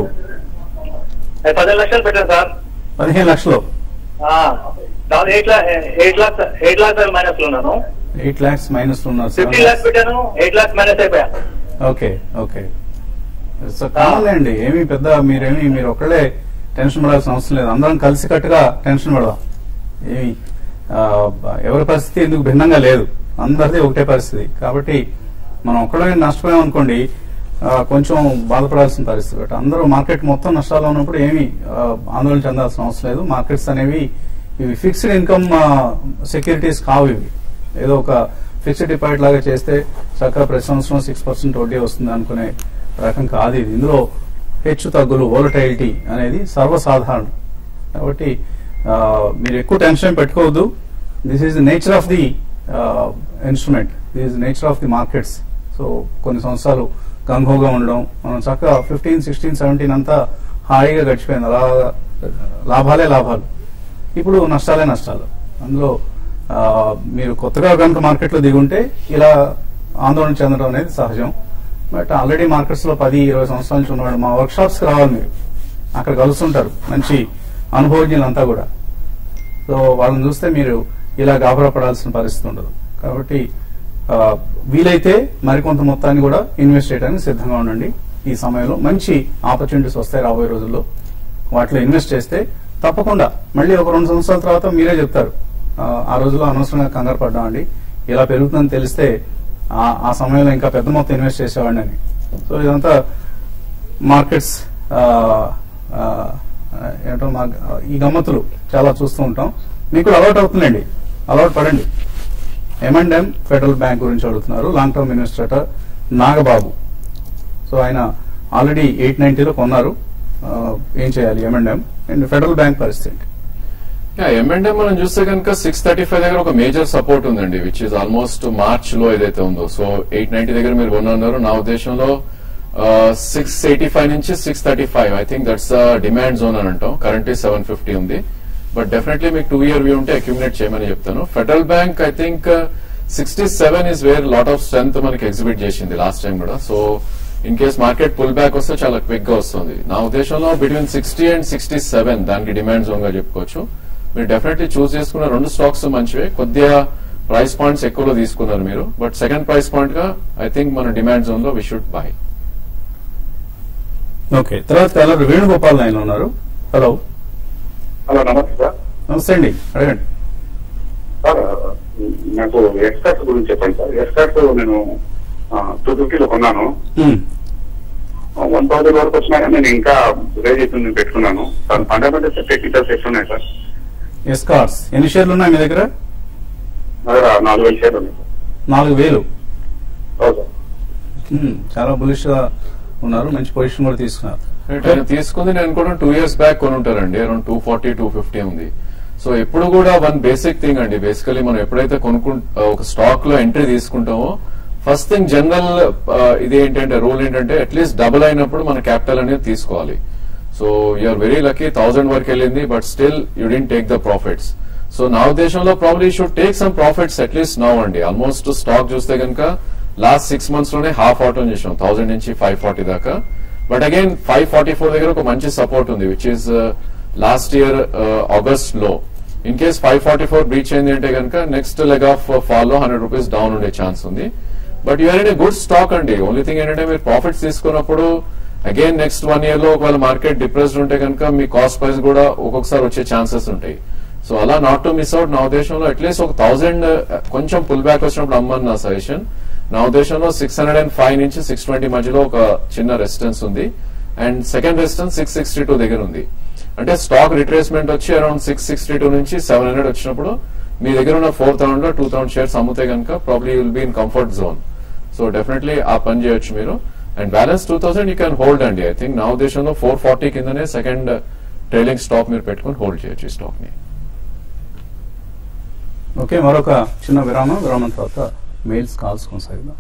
పదిహేను లక్షలు పెట్టాను సార్ పదిహేను లక్షలు ఆ, దాదాపు eight lakh eight lakhs eight lakhs minus లో ఉన్నాను ఎయిట్ లాక్స్ మైనస్ లో ఉన్నారు ఫిఫ్టీ లాక్స్ పెట్టాను ఎయిట్ లాక్స్ మైనస్ అయిపోయా ఓకే ఓకే సో కావాలండి ఏమీ పెద్ద మీరేమి మీరు ఒక్కళ్ళే టెన్షన్ పడాల్సిన అవసరం లేదు అందరం కలిసికట్టుగా టెన్షన్ పడదాం ఏమి ఆ, ఎవరి పరిస్థితి ఎందుకు భిన్నంగా లేదు అందరిది ఒకటే పరిస్థితి కాబట్టి మనం ఒక్కడే నష్టపోయాం అనుకోండి ఆ, కొంచెం బాధపడాల్సిన పరిస్థితి బట్ అందరూ మార్కెట్ మొత్తం నష్టాల్లో ఉన్నప్పుడు ఏమీ ఆ, ఆందోళన చెందాల్సిన అవసరం లేదు మార్కెట్స్ అనేవి ఇవి ఫిక్స్డ్ ఇన్కమ్ సెక్యూరిటీస్ కావు ఇవి ఏదో ఒక ఫిక్స్డ్ డిపాజిట్ లాగా చేస్తే చక్కగా ప్రతి సంవత్సరం సిక్స్ పర్సెంట్ వడ్డీ వస్తుంది అనుకునే రకం కాదు ఇది ఇందులో హెచ్చు తగ్గులు వోలటైలిటీ అనేది సర్వసాధారణం కాబట్టి ఆ, మీరు ఎక్కువ టెన్షన్ పెట్టుకోవద్దు this is the nature of the instrument this is nature of the markets so కొన్ని సంవత్సరాలు గంగోగా ఉండడం మనం చక్కగా ఫిఫ్టీన్ సిక్స్టీన్ సెవెంటీన్ అంతా హాయిగా గడిచిపోయింది అలా లాభాలే లాభాలు ఇప్పుడు నష్టాలే నష్టాలు అందులో ఆ, మీరు కొత్తగా కనుక మార్కెట్లో దిగుంటే ఇలా ఆందోళన చెందడం అనేది సహజం బట్ ఆల్రెడీ మార్కెట్స్ లో పది ఇరవై సంవత్సరాల నుంచి ఉన్నవాడు మా వర్క్ షాప్స్ కి రావాలి మీరు అక్కడ కలుస్తుంటారు మంచి అనుభవజ్ఞులంతా కూడా సో వాళ్ళని చూస్తే మీరు ఇలా గాబరా పడాల్సిన పరిస్థితి ఉండదు కాబట్టి ఆ, వీలైతే మరికొంత మొత్తాన్ని కూడా ఇన్వెస్ట్ చేయడానికి సిద్ధంగా ఉండండి ఈ సమయంలో మంచి ఆపర్చునిటీస్ వస్తాయి రాబోయే రోజుల్లో వాటిలో ఇన్వెస్ట్ చేస్తే తప్పకుండా మళ్ళీ ఒక రెండు సంవత్సరాల తర్వాత మీరే చెప్తారు ఆ, ఆ రోజుల్లో అనవసరంగా కంగారు పడ్డామండి ఇలా పెరుగుతుందని తెలిస్తే ఆ- ఆ సమయంలో ఇంకా పెద్ద మొత్తం ఇన్వెస్ట్ చేసేవాడిని అని సో ఇదంతా మార్కెట్స్ ఆ, ఆ, ఏంటో మా ఈ గమ్మతులు చాలా చూస్తూ ఉంటాం మీకు కూడా అలవాటు అవుతుందండి అలవాటు పడండి ఎంఎండ్ఎం ఫెడరల్ బ్యాంక్ గురించి అడుగుతున్నారు long term investor Nagababu so ఆయన ఆల్రెడీ ఎయిట్ నైన్టీలో కొన్నారు ఆ, ఏం చేయాలి ఎంఎండ్ఎం అండ్ ఫెడరల్ బ్యాంక్ పరిస్థితి ఎంఎండ్ఎం మనం చూస్తే కనుక సిక్స్ థర్టీ ఫైవ్ దగ్గర ఒక మేజర్ సపోర్ట్ ఉందండి విచ్ ఇస్ ఆల్మోస్ట్ మార్చ్ లో ఏదైతే ఉందో సో ఎయిట్ నైన్టీ దగ్గర మీరు కొన్నారు నా ఉద్దేశంలో సిక్స్ ఎయిటీ ఫైవ్ నుంచి six thirty five I think that's demand zone అని అంటాం కరెంట్లీ సెవెన్ ఫిఫ్టీ ఉంది బట్ డెఫినెట్లీ మీకు టూ ఇయర్ వ్యూ ఉంటే అక్యుమిలేట్ చేయమని చెప్తాను Federal Bank I think sixty seven is where lot of strength మనకి ఎగ్జిబిట్ చేసింది లాస్ట్ టైం కూడా so in case market pull back వస్తే చాలా క్విక్ గా వస్తుంది నా ఉద్దేశంలో between sixty and sixty seven దానికి డిమాండ్ జోన్ గా చెప్పుకోవచ్చు మీరు డెఫినెట్లీ చూస్ చేసుకున్న రెండు స్టాక్స్ మంచివే కొద్దిగా ప్రైస్ పాయింట్స్ ఎక్కువలో తీసుకున్నారు మీరు బట్ సెకండ్ ప్రైస్ పాయింట్ గా ఐ థింక్ మన డిమాండ్ జోన్ లో వి షుడ్ బై ఓకే తర్వాత కలర్ వేణుగోపాల్ లైన్ లో ఉన్నారు హలో హలో నమస్తే సార్ నమస్తే అండి అడగండి సార్ నాకు ఎక్స్కర్ట్స్ గురించి చెప్పండి సార్ ఎక్స్కర్ట్స్ నేను టూ ఫిఫ్టీలో కొన్నాను ఉమ్, వన్ థౌసండ్ వరకు వచ్చినా కానీ నేను ఇంకా రేజ్ అవుతుంది పెట్టుకున్నాను సార్ ఫండమెంటల్స్ టెక్నికల్స్ ఎట్లున్నాయి సార్ ఎస్ కార్స్ ఎన్ని షేర్లు ఉన్నాయి మీ దగ్గర నా దగ్గర నాలుగు వేల షేర్లు ఉన్నాయి సార్ నాలుగు వేలు అవును సార్ ఉమ్, చాలా బులిష్ గా ఉన్నారు మంచి పొజిషన్ కూడా తీసుకున్నారు ఆయన తీసుకుంది నేను కూడా టూ ఇయర్స్ బ్యాక్ కొని ఉంటారండి around two forty two fifty ఉంది సో ఎప్పుడు కూడా వన్ బేసిక్ థింగ్ అండి బేసికలీ మనం ఎప్పుడైతే కొనుక్కు ఒక స్టాక్ లో ఎంట్రీ తీసుకుంటామో ఫస్ట్ థింగ్ జనరల్ ఇది ఏంటంటే రూల్ ఏంటంటే అట్లీస్ట్ డబుల్ అయినప్పుడు మన క్యాపిటల్ అనేది తీసుకోవాలి so you're very lucky thousand వరకు వెళ్ళింది but still you didn't take the profits so నా ఉద్దేశంలో probably should take some profits at least now అండి ఆల్మోస్ట్ స్టాక్ చూస్తే కనుక లాస్ట్ సిక్స్ మంత్స్ లోనే హాఫ్ అవుట్ చేసాం థౌసండ్ నుంచి ఫైవ్ ఫార్టీ దాకా but again five forty four దగ్గర ఒక మంచి సపోర్ట్ ఉంది which is last year August లో in case five forty four breach అయింది అంటే కనుక నెక్స్ట్ లెగ్ ఆఫ్ ఫాల్ లో హండ్రెడ్ రూపీస్ డౌన్ ఉండే ఛాన్స్ ఉంది but you're in a good stock అండి ఓన్లీ థింగ్ ఏంటంటే మీరు ప్రాఫిట్స్ తీసుకున్నప్పుడు అగైన్ నెక్స్ట్ వన్ ఇయర్ లో ఒకవేళ మార్కెట్ డిప్రెస్డ్ ఉంటే కనుక మీ కాస్ట్ ప్రైస్ కూడా ఒక్కొక్కసారి వచ్చే ఛాన్సెస్ ఉంటాయి సో అలా నాట్ టు మిస్ అవుట్ నా ఉద్దేశంలో అట్లీస్ట్ ఒక థౌసండ్ కొంచెం పుల్ బ్యాక్ వచ్చినప్పుడు అమ్మని నా సజెషన్ నా ఉద్దేశంలో సిక్స్ హండ్రెడ్ అండ్ ఫైవ్ నుంచి సిక్స్ ట్వంటీ మధ్యలో ఒక చిన్న రెసిస్టెన్స్ ఉంది and second resistance six sixty two దగ్గర ఉంది అంటే స్టాక్ రిట్రేస్మెంట్ వచ్చి అరౌండ్ సిక్స్ సిక్స్టీ టూ నుంచి సెవెన్ హండ్రెడ్ వచ్చినప్పుడు మీ దగ్గర ఉన్న ఫోర్ థౌసండ్ లో టూ థౌసండ్ షేర్స్ అమ్ముతే కనుక probably will be in comfort zone so definitely ఆ పని చేయొచ్చు మీరు and balance two thousand you can hold అండి ఐ థింక్ నా ఉద్దేశంలో ఫోర్ ఫార్టీ కిందనే సెకండ్ ట్రైలింగ్ స్టాక్ మీరు పెట్టుకుని హోల్డ్ చేయొచ్చు ఈ స్టాక్ ని ఓకే మరొక చిన్న విరామం విరామం తర్వాత మెయిల్స్ కాల్స్ కొనసాగిద్దాం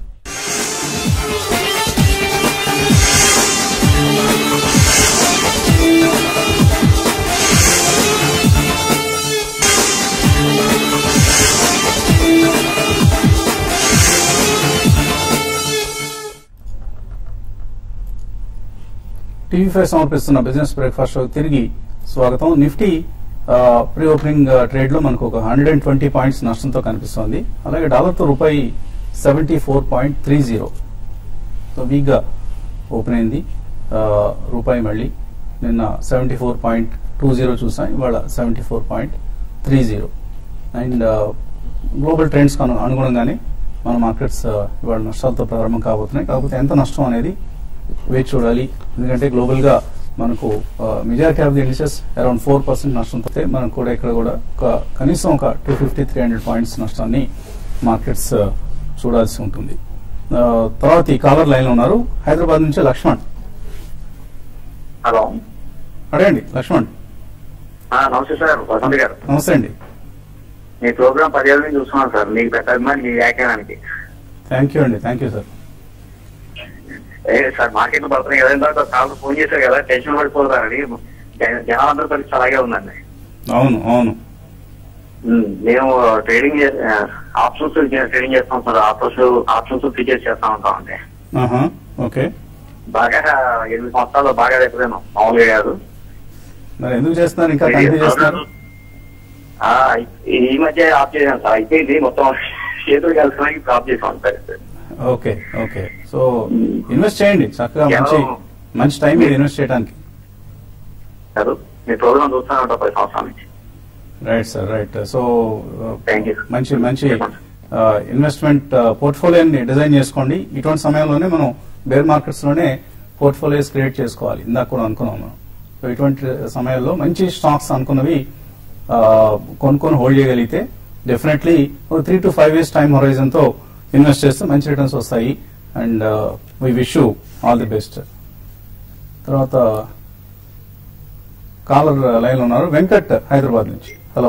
టీవీ ఫైవ్ సమర్పిస్తున్న బిజినెస్ బ్రేక్ఫాస్ట్ షోకి తిరిగి స్వాగతం నిఫ్టీ ఆ, ప్రీ ఓపెనింగ్ ఆ, ట్రేడ్ లో మనకు ఒక హండ్రెడ్ అండ్ ట్వంటీ పాయింట్స్ నష్టంతో కనిపిస్తోంది అలాగే డాలర్ తో రూపాయి seventy four point three zero so weak గా ఓపెన్ అయింది ఆ, రూపాయి మళ్ళీ నిన్న seventy four point two zero చూసాం ఇవాళ seventy four point three zero and global trends అను అనుగుణంగానే మన మార్కెట్స్ ఆ, ఇవాళ నష్టాలతో ప్రారంభం కాబోతున్నాయి కాకపోతే ఎంత నష్టం అనేది వేచి చూడాలి ఎందుకంటే గ్లోబల్ గా మనకు majority of the indices around four percent నష్టంతో అయితే మనం కూడా ఇక్కడ కూడా ఒక కనీసం ఒక two fifty three hundred points నష్టాన్ని మార్కెట్స్ ఆ, చూడాల్సి ఉంటుంది ఆ, తర్వాత ఈ కాలర్ లైన్ లో ఉన్నారు హైదరాబాద్ నుంచి లక్ష్మణ్ హలో అడగండి లక్ష్మణ్ ఆ, నమస్తే సార్ వసంత్ గారు నమస్తే అండి మీ ప్రోగ్రామ్ పదిహేను నుంచి చూస్తున్నాను సార్ మీకు పెద్ద అభిమాని మీ వ్యాఖ్యానానికి థ్యాంక్ యూ అండి థ్యాంక్ యూ సార్ ఏ సార్ మార్కెట్ పడుతున్నాయి కదా ఇందాక చాలా ఫోన్ చేశారు కదా టెన్షన్ పడిపోతారని జన- జనాలందరూ పరిస్థితి అలాగే ఉందండి అవును అవును ఉమ్, మేము ట్రేడింగ్ ఆప్షన్స్ ట్రేడింగ్ చేస్తాం సార్ ఆప్షన్స్ ఆప్షన్స్ ఫీచర్స్ చేస్తా ఉంటాం అండి ఆహా ఓకే బాగా ఎనిమిది సంవత్సరాలు బాగా ఎప్పుడైనా మామూలుగా కాదు మరి ఎందుకు చేస్తున్నారు ఇంకా కంటిన్యూ చేస్తున్నారు ఆ, ఈ మధ్య ఆఫ్ చేశాను సార్ అయిపోయింది మొత్తం చేతులు కలుసుకొని ఇప్పుడు ఆఫ్ చేసాం sir okay okay so invest చేయండి చక్కగా మంచి మంచి టైం ఇది ఇన్వెస్ట్ చేయడానికి సార్ మీ ప్రోగ్రామ్ చూస్తాను ఉంటాం పది సంవత్సరాల నుంచి right sir right so Thank you. మంచి మంచి ఇన్వెస్ట్మెంట్ పోర్ట్ఫోలియోని డిజైన్ చేసుకోండి ఇటువంటి సమయంలోనే మనం బేర్ మార్కెట్స్ లోనే పోర్ట్ఫోలియోస్ క్రియేట్ చేసుకోవాలి ఇందాక కూడా అనుకున్నాం మనం సో ఇటువంటి సమయాల్లో మంచి స్టాక్స్ అనుకున్నవి ఆ, కొనుక్కొని హోల్డ్ చేయగలిగితే డెఫినెట్లీ ఒక three to five years time horizon తో ఇన్వెస్ట్ చేస్తే మంచి రిటర్న్స్ వస్తాయి and we wish you all the best తర్వాత కాలర్ లైన్ లో ఉన్నారు వెంకట్ హైదరాబాద్ నుంచి హలో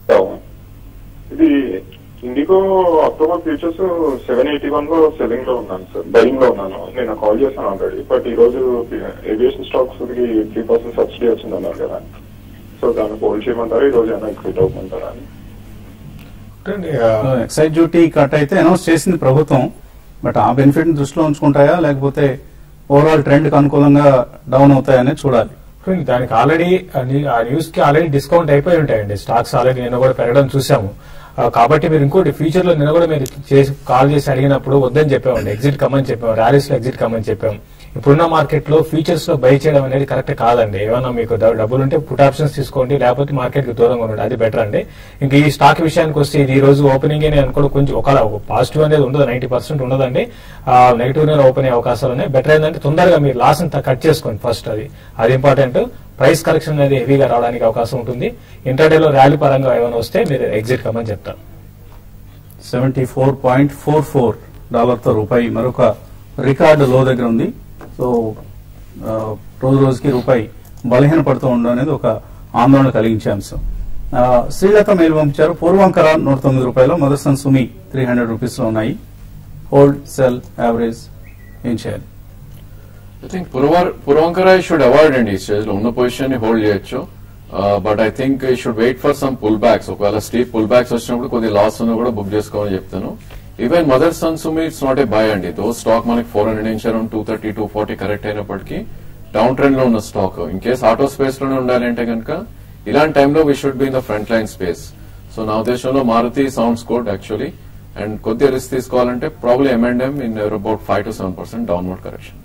ఇది IndiGo October futures seven eighty one లో సెల్లింగ్ లో ఉన్నాను సార్ బయింగ్ లో ఉన్నాను నేను కాల్ చేశాను ఆల్రెడీ బట్ ఈ రోజు ఏవియేషన్ స్టాక్స్ కి త్రీ పర్సెంట్ సబ్సిడీ వచ్చిందన్నారు కదా సో దాన్ని హోల్డ్ చేయమంటారా ఈ రోజు ఏమైనా క్విట్ అవుతుంటారా అని చూడండి, ఆ, ఎక్సైజ్ డ్యూటీ కట్ అయితే అనౌన్స్ చేసింది ప్రభుత్వం బట్ ఆ బెనిఫిట్ దృష్టిలో ఉంచుకుంటాయా లేకపోతే ఓవరాల్ ట్రెండ్ కి అనుకూలంగా డౌన్ అవుతాయనేది చూడాలి చూడండి, దానికి ఆల్రెడీ ఆ న్యూస్ కి ఆల్రెడీ డిస్కౌంట్ అయిపోయి ఉంటాయండి స్టాక్స్ ఆల్రెడీ నిన్న కూడా పెరగడం చూసాము ఆ, కాబట్టి మీరు ఇంకోటి ఫ్యూచర్ లో నిన్న కూడా మీరు చేసి కాల్ చేసి అడిగినప్పుడు వద్దని చెప్పామండి ఎగ్జిట్ కమ్మని చెప్పాము ర్యాలీస్ లో ఎగ్జిట్ కమ్మని చెప్పాం ఇప్పుడున్న మార్కెట్ లో ఫ్యూచర్స్ లో బై చేయడం అనేది కరెక్ట్ కాదండి ఏమైనా మీకు డ- డబ్బులు ఉంటే పుట్ ఆప్షన్స్ తీసుకోండి లేకపోతే మార్కెట్ కి దూరంగా ఉండండి అది బెటర్ అండి ఇంకా ఈ స్టాక్ విషయానికి వస్తే ఇది ఈ రోజు ఓపెనింగ్ నేను కూడా కొంచెం ఒక పాజిటివ్ అనేది ఉండదు నైన్టీ పర్సెంట్ ఉండదండి నెగిటివ్ గా ఓపెన్ అయ్యే అవకాశాలు ఉన్నాయి బెటర్ ఏంటంటే తొందరగా మీరు లాస్ కట్ చేసుకోండి ఫస్ట్ అది అది ఇంపార్టెంట్ ప్రైస్ కరెక్షన్ అనేది హెవీగా రావడానికి అవకాశం ఉంటుంది ఇంటర్డేలో ర్యాలీ పరంగా ఏమైనా వస్తే మీరు ఎగ్జిట్ కమ్మని చెప్తారు seventy four point four four డాలర్తో రూపాయి మరొక రికార్డు లో దగ్గర ఉంది సో ఆ, రోజు రోజుకి రూపాయి బలహీన పడుతూ ఉండడం అనేది ఒక ఆందోళన కలిగించే అంశం ఆ, శ్రీలత మేలు పంపించారు పూర్వంకర నూట తొమ్మిది రూపాయలు మదర్సన్ సుమి త్రీ హండ్రెడ్ రూపీస్ లో ఉన్నాయి హోల్డ్ సెల్ యావరేజ్ ఏం చేయాలి ఐ థింక్ పురవర్ పురవంకర షుడ్ అవాయిడ్ అండి ఈ స్టేజ్ లో ఉన్న పొజిషన్ ని హోల్డ్ చేయొచ్చు బట్ ఐ థింక్ ఈ should wait for some pull backs ఒకవేళ స్టీప్ పుల్ బ్యాక్స్ వచ్చినప్పుడు కొద్ది లాస్ ఉన్న కూడా బుక్ చేసుకోవాలని చెప్తాను even Motherson Sumi it's not a buy అండి దో స్టాక్ మనకి ఫోర్ హండ్రెడ్ నుంచి around two thirty two forty correct అయినప్పటికీ డౌన్ ట్రెండ్ లో ఉన్న stock in case auto space లోనే ఉండాలి అంటే కనుక ఇలాంటి టైంలో we should be in the front line space so నా ఉద్దేశంలో Maruti sounds good actually and కొద్దిగా రిస్క్ తీసుకోవాలంటే probably M and M in about five to seven percent downward correction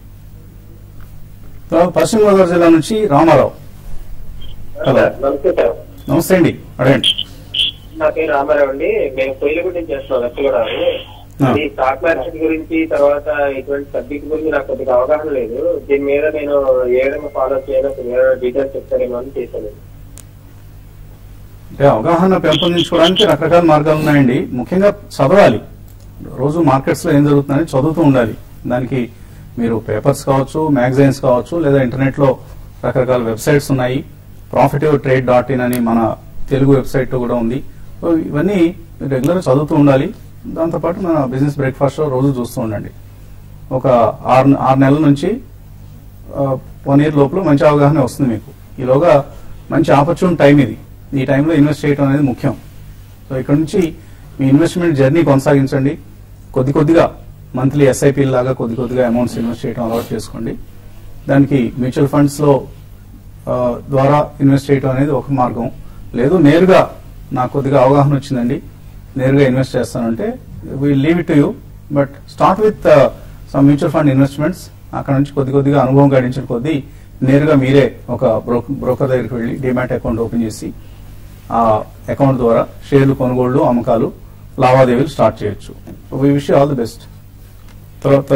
తర్వాత పశ్చిమ గోదావరి జిల్లా నుంచి రామారావు హలో నమస్తే సార్ నమస్తే అండి అడగండి నా పేరు రామారావు అండి మేము పొయ్యిల గురించి చేస్తున్నాం లెక్కగూడని ఆ. ఈ స్టాక్ మార్కెట్ గురించి తర్వాత ఇటువంటి సబ్జెక్ట్ గురించి నాకు కొద్దిగా అవగాహన లేదు దీని మీద నేను ఏ విధంగా ఫాలో చేయాలో కొంచెం ఏమైనా డీటెయిల్స్ చెప్తారేమో అని చేశాను అంటే అవగాహన పెంపొందించుకోవడానికి రకరకాల మార్గాలు ఉన్నాయండి ముఖ్యంగా చదవాలి రోజు మార్కెట్స్ లో ఏం జరుగుతుందని చదువుతూ ఉండాలి దానికి మీరు పేపర్స్ కావచ్చు మ్యాగజైన్స్ కావచ్చు లేదా ఇంటర్నెట్ లో రకరకాల వెబ్సైట్స్ ఉన్నాయి ప్రాఫిటివ్ ట్రేడ్ డాట్ ఇన్ అని మన తెలుగు వెబ్సైట్ కూడా ఉంది సో ఇవన్నీ రెగ్యులర్ చదువుతూ ఉండాలి దాంతోపాటు మన బిజినెస్ బ్రేక్ఫాస్ట్ రోజు చూస్తూ ఉండండి ఒక ఆరు ఆరు నెలల నుంచి వన్ ఇయర్ లోపల మంచి అవగాహన వస్తుంది మీకు ఈలోగా మంచి ఆపర్చునిటీ టైం ఇది ఈ టైంలో ఇన్వెస్ట్ చేయడం అనేది ముఖ్యం సో ఇక్కడ నుంచి మీ ఇన్వెస్ట్మెంట్ జర్నీ కొనసాగించండి కొద్ది కొద్దిగా మంత్లీ ఎస్ఐపి లాగా కొద్ది కొద్దిగా అమౌంట్స్ ఇన్వెస్ట్ చేయడం అలవాటు చేసుకోండి దానికి మ్యూచువల్ ఫండ్స్ లో ఆ, ద్వారా ఇన్వెస్ట్ చేయడం అనేది ఒక మార్గం లేదు నేరుగా నాకు కొద్దిగా అవగాహన వచ్చిందండి నేరుగా ఇన్వెస్ట్ చేస్తానంటే we leave it to you but start with some mutual fund investments అక్కడ నుంచి కొద్ది కొద్దిగా అనుభవం గడించిన కొద్దీ నేరుగా మీరే ఒక బ్రోకర్ దగ్గరికి వెళ్ళి డిమాట్ అకౌంట్ ఓపెన్ చేసి ఆ అకౌంట్ ద్వారా షేర్లు కొనుగోళ్లు అమ్మకాలు లావాదేవీలు స్టార్ట్ చేయొచ్చు we wish all the best తర్వాత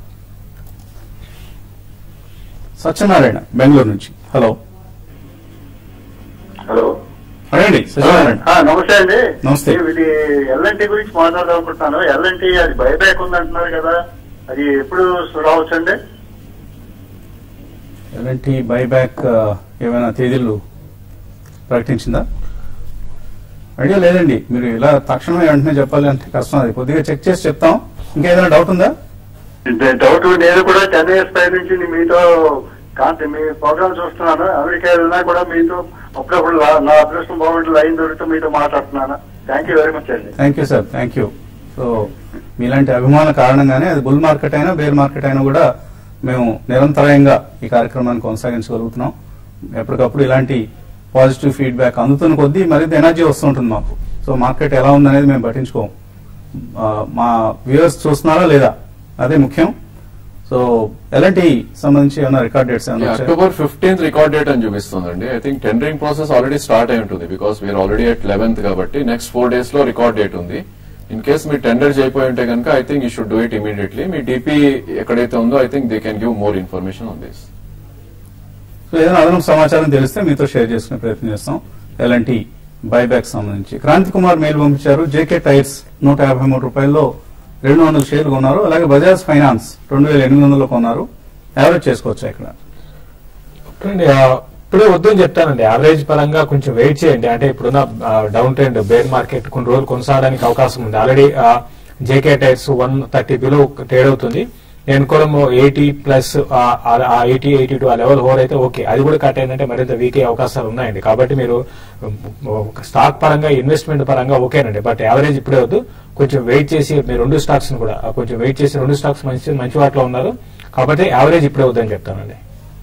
సత్యనారాయణ బెంగళూరు నుంచి హలో హలో అడండి సత్యనారాయణ ఆ, నమస్తే అండి నమస్తే. నేను ఇది ఎల్ఎన్టీ గురించి మాట్లాడదాం అనుకుంటున్నాను ఎల్ఎన్టీ అది బైబ్యాక్ ఉంది అంటున్నారు కదా అది ఎప్పుడు రావచ్చు అండి ఎలాంటి బైబ్యాక్ ఏమైనా తేదీలు ప్రకటించిందా ఐడియా లేదండి మీరు ఇలా తక్షణమే వెంటనే చెప్పాలి అంటే కష్టం అది కొద్దిగా చెక్ చేసి చెప్తాం ఇంకా ఏదైనా డౌట్ ఉందా డౌట్ నేను కూడా టెన్ ఇయర్స్ పై నుంచి నీ మీతో కాంతి మీ ప్రోగ్రామ్ చూస్తున్నాను అమెరికా వెళ్ళినా కూడా మీతో అప్పుడప్పుడు నా- నా అదృష్టం బాగుంటుంది లైన్ దొరికితే మీతో మాట్లాడుతున్నాను థ్యాంక్ యూ వెరీ మచ్ అండి thank you sir thank you so మీలాంటి అభిమాన కారణంగానే అది బుల్ మార్కెట్ అయినా బేర్ మార్కెట్ అయినా కూడా మేము నిరంతరాయంగా ఈ కార్యక్రమాన్ని కొనసాగించగలుగుతున్నాం ఎప్పటికప్పుడు ఇలాంటి పాజిటివ్ ఫీడ్బ్యాక్ అందుతున్న కొద్దీ మరింత ఎనర్జీ వస్తుంటుంది మాకు సో మార్కెట్ ఎలా ఉందనేది మేము పట్టించుకోం ఆ, మా వ్యూవర్స్ చూస్తున్నారా లేదా అదే ముఖ్యం సో ఎలాంటి సంబంధించి ఏమైనా రికార్డ్ డేట్స్ ఏమైనా వచ్చాయా? అక్టోబర్ ఫిఫ్టీన్త్ రికార్డ్ డేట్ అని చూపిస్తుందండి I think tendering process already start అయి ఉంటుంది because we're already at eleventh కాబట్టి నెక్స్ట్ ఫోర్ డేస్ లో రికార్డ్ డేట్ ఉంది ఇన్ కేస్ మీరు టెండర్ చేయకపోయి ఉంటే కనుక I think you should do it immediately మీ డిపి ఎక్కడైతే ఉందో I think they can give more information on this so ఏదైనా అదనపు సమాచారం తెలిస్తే మీతో షేర్ చేసుకునే ప్రయత్నం చేస్తాం ఎలాంటి బైబ్యాక్ సంబంధించి క్రాంతి కుమార్ మెయిల్ పంపించారు జేకే టైర్స్ నూట యాభై మూడు రూపాయల్లో రెండు వందల షేర్లు కొన్నారు అలాగే బజాజ్ ఫైనాన్స్ రెండు వేల ఎనిమిది వందలు కొన్నారు యావరేజ్ చేసుకోవచ్చు ఇక్కడ చూడండి, ఆ, ఇప్పుడే వద్దు అని చెప్తానండి యావరేజ్ పరంగా కొంచెం వెయిట్ చేయండి అంటే ఇప్పుడున్న డౌన్ ట్రెండ్ బేర్ మార్కెట్ కొన్ని రోజులు కొనసాగడానికి అవకాశం ఉంది already JK Tyres one thirty below trade అవుతుంది నేను కూడా ఎయిటీ ప్లస్ ఆ ఎయిటీ ఎయిటీ టూ ఆ లెవెల్ హోల్ అయితే ఓకే అది కూడా కట్ అయిందంటే మరింత వీక్ అయ్యే అవకాశాలు ఉన్నాయండి కాబట్టి మీరు స్టాక్ పరంగా ఇన్వెస్ట్మెంట్ పరంగా ఓకేనండి బట్ యావరేజ్ ఇప్పుడే వద్దు కొంచెం వెయిట్ చేసి మీరు రెండు స్టాక్స్ కూడా ఆ, కొంచెం వెయిట్ చేసి రెండు స్టాక్స్ మంచి మంచి వాటిలో ఉన్నారు కాబట్టి యావరేజ్ ఇప్పుడే వద్దని చెప్తానండి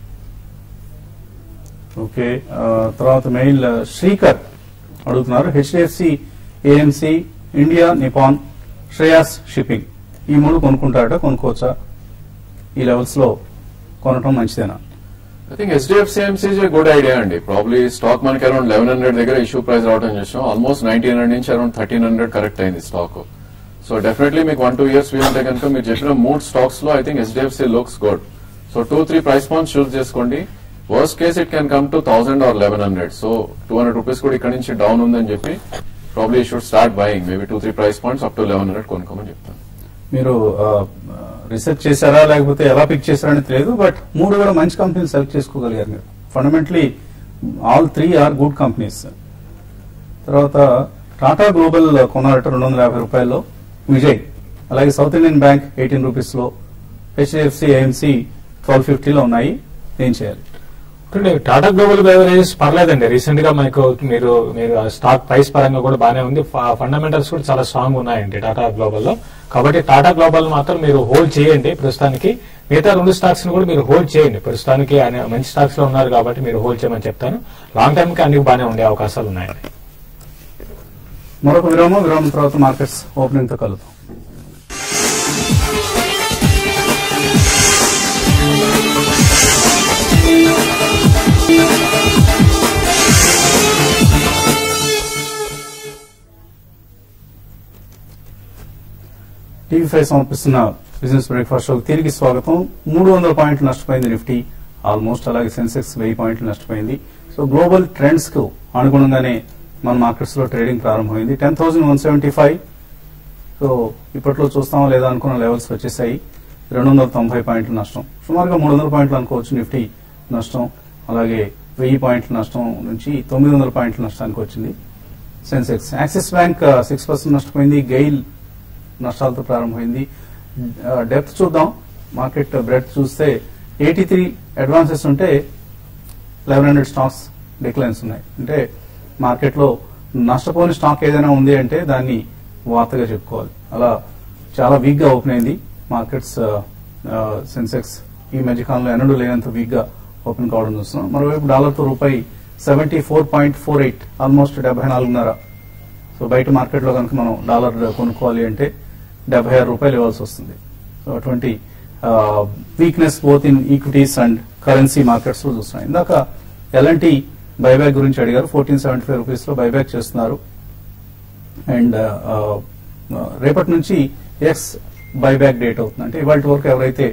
ఓకే ఆ, తర్వాత మెయిల్ ఆ, శ్రీకర్ అడుగుతున్నారు HDFC AMC India Nippon Shreyas shipping ఈ మూడు కొనుక్కుంటారట కొనుక్కోవచ్చా ఈ లెవెల్స్ లో కొనటం మంచిదేనా I think HDFC AMC is good idea అండి ప్రాబ్లీ స్టాక్ మనకి అరౌండ్ లెవెన్ హండ్రెడ్ దగ్గర ఇష్యూ ప్రైస్ రావడం చూసాం ఆల్మోస్ట్ నైన్టీన్ హండ్రెడ్ నుంచి అరౌండ్ థర్టీన్ హండ్రెడ్ కరెక్ట్ అయింది స్టాక్ సో డెఫినెట్లీ మీకు వన్ టూ ఇయర్స్ వ్యూ ఉంటే కనుక మీరు చెప్పిన మూడు స్టాక్స్ లో I think HDFC looks good so two three price points choose చేసుకోండి worst case it can come to thousand or eleven hundred so two hundred rupees కూడా ఇక్కడ నుంచి డౌన్ ఉందని చెప్పి probably should start buying maybe two three price points up to eleven hundred కొనుక్కోమని చెప్తాను మీరు రీసెర్చ్ చేశారా లేకపోతే ఎలా పిక్ చేశారని తెలియదు బట్ మూడు కూడా మంచి కంపెనీలు సెలెక్ట్ చేసుకోగలిగారు మీరు fundamentally all three are good companies తర్వాత టాటా గ్లోబల్ కొన్నారట రెండు వందల యాభై రూపాయల్లో విజయ్ అలాగే South Indian Bank eighteen rupees లో హెచ్డిఎఫ్సి ఏఎంసి ట్వెల్వ్ ఫిఫ్టీలో ఉన్నాయి ఏం చేయాలి చూడండి టాటా గ్లోబల్ బెవరేజెస్ పర్లేదండి రీసెంట్ గా మనకు మీరు మీరు ఆ స్టాక్ ప్రైస్ పరంగా కూడా బాగానే ఉంది ఫండమెంటల్స్ కూడా చాలా స్ట్రాంగ్ ఉన్నాయండి టాటా గ్లోబల్ లో కాబట్టి టాటా గ్లోబల్ మాత్రం మీరు హోల్డ్ చేయండి ప్రస్తుతానికి మిగతా రెండు స్టాక్స్ ని కూడా మీరు హోల్డ్ చేయండి ప్రస్తుతానికి ఆయన మంచి స్టాక్స్ లో ఉన్నారు కాబట్టి మీరు హోల్డ్ చేయమని చెప్తాను లాంగ్ టర్మ్ కి అన్ని బాగానే ఉండే అవకాశాలు ఉన్నాయండి మరొక విరామం విరామం తర్వాత మార్కెట్స్ ఓపెనింగ్ తో కలుద్దాం టీవీ ఫైవ్ సమర్పిస్తున్న బిజినెస్ బ్రేక్ఫాస్ట్ షోకి తిరిగి స్వాగతం మూడు వందల పాయింట్లు నష్టపోయింది నిఫ్టీ ఆల్మోస్ట్ అలాగే సెన్సెక్స్ వెయ్యి పాయింట్లు నష్టపోయింది సో గ్లోబల్ ట్రెండ్స్ కు అనుగుణంగానే మన మార్కెట్స్ లో ట్రేడింగ్ ప్రారంభమైంది ten thousand one seventy five so ఇప్పట్లో చూస్తామా లేదా అనుకున్న లెవెల్స్ వచ్చేసాయి రెండు వందల తొంభై పాయింట్ల నష్టం సుమారుగా మూడు వందల పాయింట్లు అనుకోవచ్చు నిఫ్టీ నష్టం అలాగే వెయ్యి పాయింట్ల నష్టం నుంచి తొమ్మిది వందల పాయింట్ల నష్టానికి వచ్చింది Sensex Axis Bank six percent నష్టపోయింది గెయిల్ నష్టాలతో ప్రారంభమైంది డెప్త్ చూద్దాం మార్కెట్ బ్రెడ్ చూస్తే ఎయిటీ త్రీ అడ్వాన్సెస్ ఉంటే లెవెన్ హండ్రెడ్ స్టాక్స్ డిక్లైన్స్ ఉన్నాయి అంటే మార్కెట్లో నష్టపోని స్టాక్ ఏదైనా ఉంది అంటే దాన్ని వార్తగా చెప్పుకోవాలి అలా చాలా వీక్ గా ఓపెన్ అయింది మార్కెట్స్ సెన్సెక్స్ ఈ మధ్యకాలంలో ఎన్నడూ లేనంత వీక్ గా ఓపెన్ కావడం చూస్తున్నాం మరోవైపు డాలర్తో రూపాయి seventy four point four eight almost డెబ్బై నాలుగున్నర సో బయట మార్కెట్లో కనుక మనం డాలర్ కొనుక్కోవాలి అంటే డెబ్బై ఆరు రూపాయలు ఇవ్వాల్సి వస్తుంది సో అటువంటి weakness both in equities and currency markets లో చూస్తున్నాం ఇందాక ఎలాంటి బైబ్యాక్ గురించి అడిగారు ఫోర్టీన్ సెవెంటీ ఫైవ్ రూపీస్ లో బైబ్యాక్ చేస్తున్నారు అండ్ రేపటి నుంచి ఎక్స్ బైబ్యాక్ డేట్ అవుతుంది అంటే ఇవాళ వరకు ఎవరైతే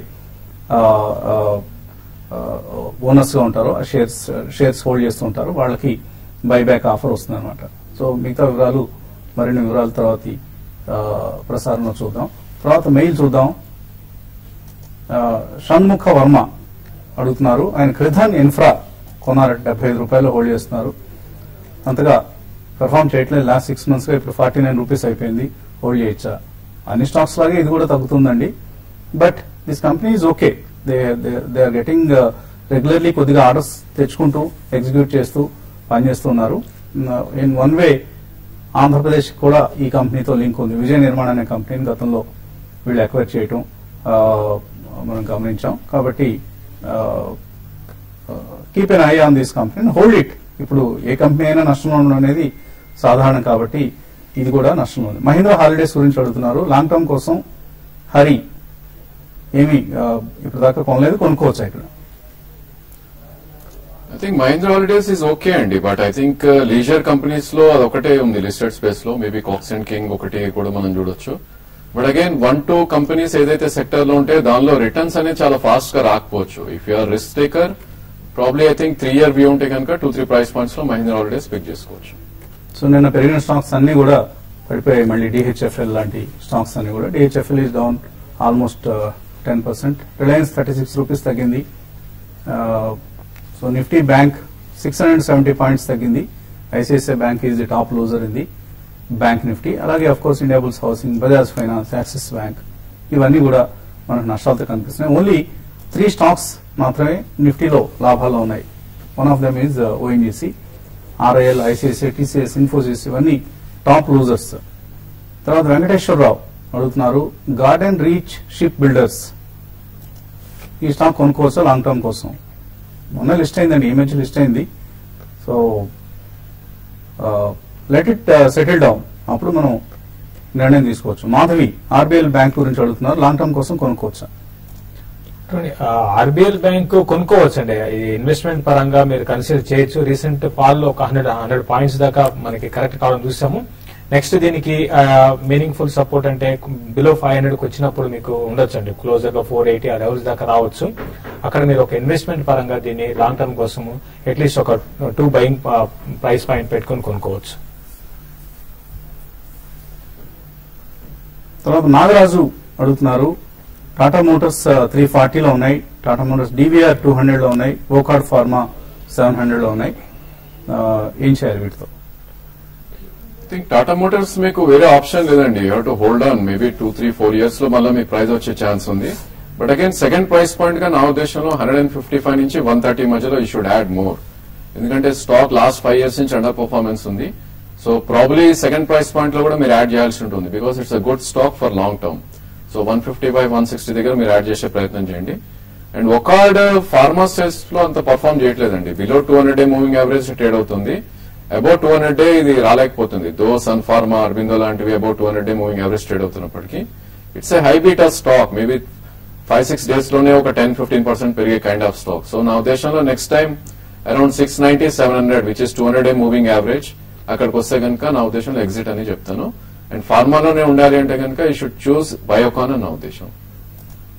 ఓనర్స్ గా ఉంటారో ఆ షేర్స్ షేర్స్ హోల్డ్ చేస్తూ ఉంటారో వాళ్ళకి బైబ్యాక్ ఆఫర్ వస్తుంది అనమాట సో మిగతా వివరాలు మరిన్ని వివరాల తర్వాత ఆ, ప్రసారంలో చూద్దాం తర్వాత మెయిల్ చూద్దాం ఆ, షణ్ముఖ వర్మ అడుగుతున్నారు ఆయన క్రిధాన్ ఇన్ఫ్రా కొన్నారు డెబ్బై ఐదు రూపాయలు హోల్డ్ చేస్తున్నారు అంతగా పెర్ఫామ్ చేయట్లేదు లాస్ట్ సిక్స్ మంత్స్ గా ఇప్పుడు ఫార్టీ నైన్ రూపీస్ అయిపోయింది హోల్డ్ చేయొచ్చా అన్ని స్టాక్స్ లాగే ఇది కూడా తగ్గుతుందండి but this company is okay they they are getting regularly కొద్దిగా ఆర్డర్స్ తెచ్చుకుంటూ ఎగ్జిక్యూట్ చేస్తూ పనిచేస్తున్నారు ఇన్ వన్ వే ఆంధ్రప్రదేశ్ కూడా ఈ కంపెనీతో లింక్ ఉంది విజయ నిర్మాణ అనే కంపెనీని గతంలో వీళ్ళు ఎక్వైర్ చేయటం ఆ, మనం గమనించాం కాబట్టి keep an eye on this company hold it ఇప్పుడు ఏ కంపెనీ అయినా నష్టంలో ఉండడం అనేది సాధారణం కాబట్టి ఇది కూడా నష్టంలో ఉంది మహీంద్రా హాలిడేస్ గురించి అడుగుతున్నారు లాంగ్ టర్మ్ కోసం హరి ఏమి ఆ, ఇప్పుడు దాకా కొనలేదు కొనుక్కోవచ్చా ఇక్కడ I think Mahindra holidays is okay అండి but I think leisure companies లో అదొకటే ఉంది లిస్టెడ్ స్పేస్ లో మేబీ కాక్స్ అండ్ కింగ్ ఒకటి కూడా మనం చూడొచ్చు but again one two companies ఏదైతే సెక్టర్ లో ఉంటే దానిలో రిటర్న్స్ అనేది చాలా ఫాస్ట్ గా రాకపోవచ్చు if you are risk taker probably I think three year view ఉంటే కనుక టూ త్రీ ప్రైస్ పాయింట్స్ లో మహీంద్రా హాలిడేస్ పిక్ చేసుకోవచ్చు సో నిన్న పెరిగిన స్టాక్స్ అన్ని కూడా పడిపోయాయి మళ్ళీ డిహెచ్ఎఫ్ఎల్ లాంటి స్టాక్స్ అన్ని కూడా DHFL is down almost ten percent Reliance thirty six rupees తగ్గింది so Nifty bank six hundred seventy points తగ్గింది ICICI bank is the top loser in the bank Nifty అలాగే of course Indiabulls housing Bajaj finance Axis bank ఇవన్నీ కూడా మనకు నష్టాలతో కనిపిస్తున్నాయి ఓన్లీ త్రీ స్టాక్స్ మాత్రమే నిఫ్టీలో లాభాల్లో ఉన్నాయి one of them is ONGC RIL ICICI TCS Infosys ఇవన్నీ టాప్ లూజర్స్ తర్వాత వెంకటేశ్వరరావు అడుగుతున్నారు గార్డెన్ రీచ్ షిప్ బిల్డర్స్ ఈ స్టాక్ కొనుక్కోవచ్చా లాంగ్ టర్మ్ కోసం మొన్న లిస్ట్ అయిందండి ఈ మధ్య లిస్ట్ అయింది so let it settle down అప్పుడు మనం నిర్ణయం తీసుకోవచ్చు మాధవి ఆర్బీఎల్ బ్యాంక్ గురించి అడుగుతున్నారు లాంగ్ టర్మ్ కోసం కొనుక్కోవచ్చా ఆర్బిఎల్ బ్యాంక్ కొనుక్కోవచ్చు అండి ఇది ఇన్వెస్ట్మెంట్ పరంగా మీరు కన్సిడర్ చేయొచ్చు రీసెంట్ పాల్లో ఒక హండ్రెడ్ హండ్రెడ్ పాయింట్స్ దాకా మనకి కరెక్ట్ కావడం చూసాము నెక్స్ట్ దీనికి మీనింగ్ఫుల్ సపోర్ట్ అంటే బిలో ఫైవ్ హండ్రెడ్ వచ్చినప్పుడు మీకు ఉండొచ్చు అండి క్లోజర్ గా ఫోర్ ఎయిటీ ఆ లెవెల్స్ దాకా రావచ్చు అక్కడ మీరు ఒక ఇన్వెస్ట్మెంట్ పరంగా దీన్ని లాంగ్ టర్మ్ కోసము అట్లీస్ట్ ఒక టూ బయింగ్ ప్రైస్ పాయింట్ పెట్టుకొని కొనుక్కోవచ్చు తర్వాత నాగరాజు అడుగుతున్నారు టాటా మోటార్స్ త్రీ ఫార్టీలో ఉన్నాయి Tata motors DVR two hundred లో ఉన్నాయి ఓకార్డ్ ఫార్మా సెవెన్ హండ్రెడ్ లో ఉన్నాయి ఆ, ఏం చేయాలి వీటితో ఐ థింక్ టాటా మోటార్స్ మీకు వేరే ఆప్షన్ లేదండి you to hold on maybe two three four years లో మళ్ళీ మీ ప్రైస్ వచ్చే ఛాన్స్ ఉంది but again second price point గా నా ఉద్దేశంలో హండ్రెడ్ అండ్ ఫిఫ్టీ ఫైవ్ నుంచి వన్ థర్టీ మధ్యలో యూ షుడ్ యాడ్ మోర్ ఎందుకంటే స్టాక్ లాస్ట్ ఫైవ్ ఇయర్స్ నుంచి అండర్ పర్ఫార్మెన్స్ ఉంది so probably second price point లో కూడా మీరు యాడ్ చేయాల్సి ఉంటుంది because it's a good stock for long term so one fifty by one sixty దగ్గర మీరు యాడ్ చేసే ప్రయత్నం చేయండి అండ్ ఒకార్డ్ ఫార్మా స్టేస్ లో అంత పర్ఫామ్ చేయట్లేదండి below two hundred day moving average trade అవుతుంది అబౌట్ టూ హండ్రెడ్ డే ఇది రాలేకపోతుంది దో సన్ ఫార్మా అరబిందో లాంటివి about two hundred day moving average trade అవుతున్నప్పటికీ it's a high beta stock maybe five six days లోనే ఒక టెన్ ఫిఫ్టీన్ పర్సెంట్ పెరిగే కైండ్ ఆఫ్ స్టాక్ సో నా ఉద్దేశంలో next time around six ninety seven hundred which is two hundred day moving average అక్కడికి వస్తే కనుక నా ఉద్దేశంలో ఎగ్జిట్ అని చెప్తాను అండ్ ఫార్మాలోనే ఉండాలి అంటే కనుక ఈ షుడ్ చూస్ బయోకాన్ అని నా ఉద్దేశం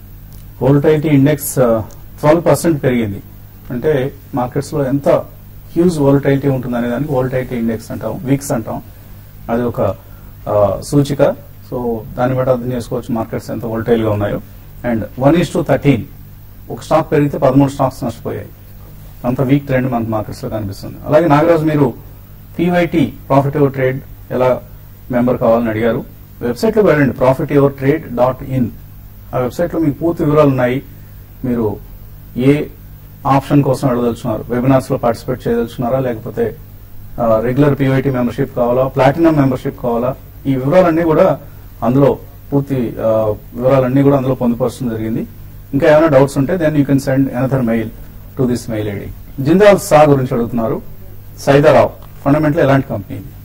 వోల్టైలిటీ ఇండెక్స్ ట్వెల్వ్ పర్సెంట్ పెరిగింది అంటే మార్కెట్స్ లో ఎంత హ్యూజ్ వోలటైలిటీ ఉంటుంది అనే దానికి వోలటైలిటీ ఇండెక్స్ అంటాం వీక్స్ అంటాం అది ఒక ఆ, సూచిక సో దాన్ని బట్టి అర్థం చేసుకోవచ్చు మార్కెట్స్ ఎంత volatile గా ఉన్నాయో and one is to thirteen ఒక స్టాక్ పెరిగితే పదమూడు స్టాక్స్ నష్టపోయాయి అంత వీక్ ట్రెండ్ మనకు మార్కెట్స్ లో కనిపిస్తుంది అలాగే నాగరాజు మీరు పీవైటీ ప్రాఫిట్ యువర్ ట్రేడ్ ఎలా మెంబర్ కావాలని అడిగారు వెబ్సైట్ లోకి వెళ్ళండి profit your trade dot in ఆ వెబ్సైట్ లో మీకు పూర్తి వివరాలు ఉన్నాయి మీరు ఏ ఆప్షన్ కోసం వెళ్ళదలుచున్నారు వెబినార్స్ లో పార్టిసిపేట్ చేయదలుచున్నారా లేకపోతే రెగ్యులర్ పీవైటీ మెంబర్షిప్ కావాలా ప్లాటినం మెంబర్షిప్ కావాలా ఈ వివరాలన్నీ కూడా అందులో పూర్తి ఆ, వివరాలన్నీ కూడా అందులో పొందుపరచడం జరిగింది ఇంకా ఏమైనా డౌట్స్ ఉంటే then you can send another mail to this mail ID Jindal saw గురించి అడుగుతున్నారు సైదారావు ఫండమెంటల్ ఎలాంటి కంపెనీ ఇది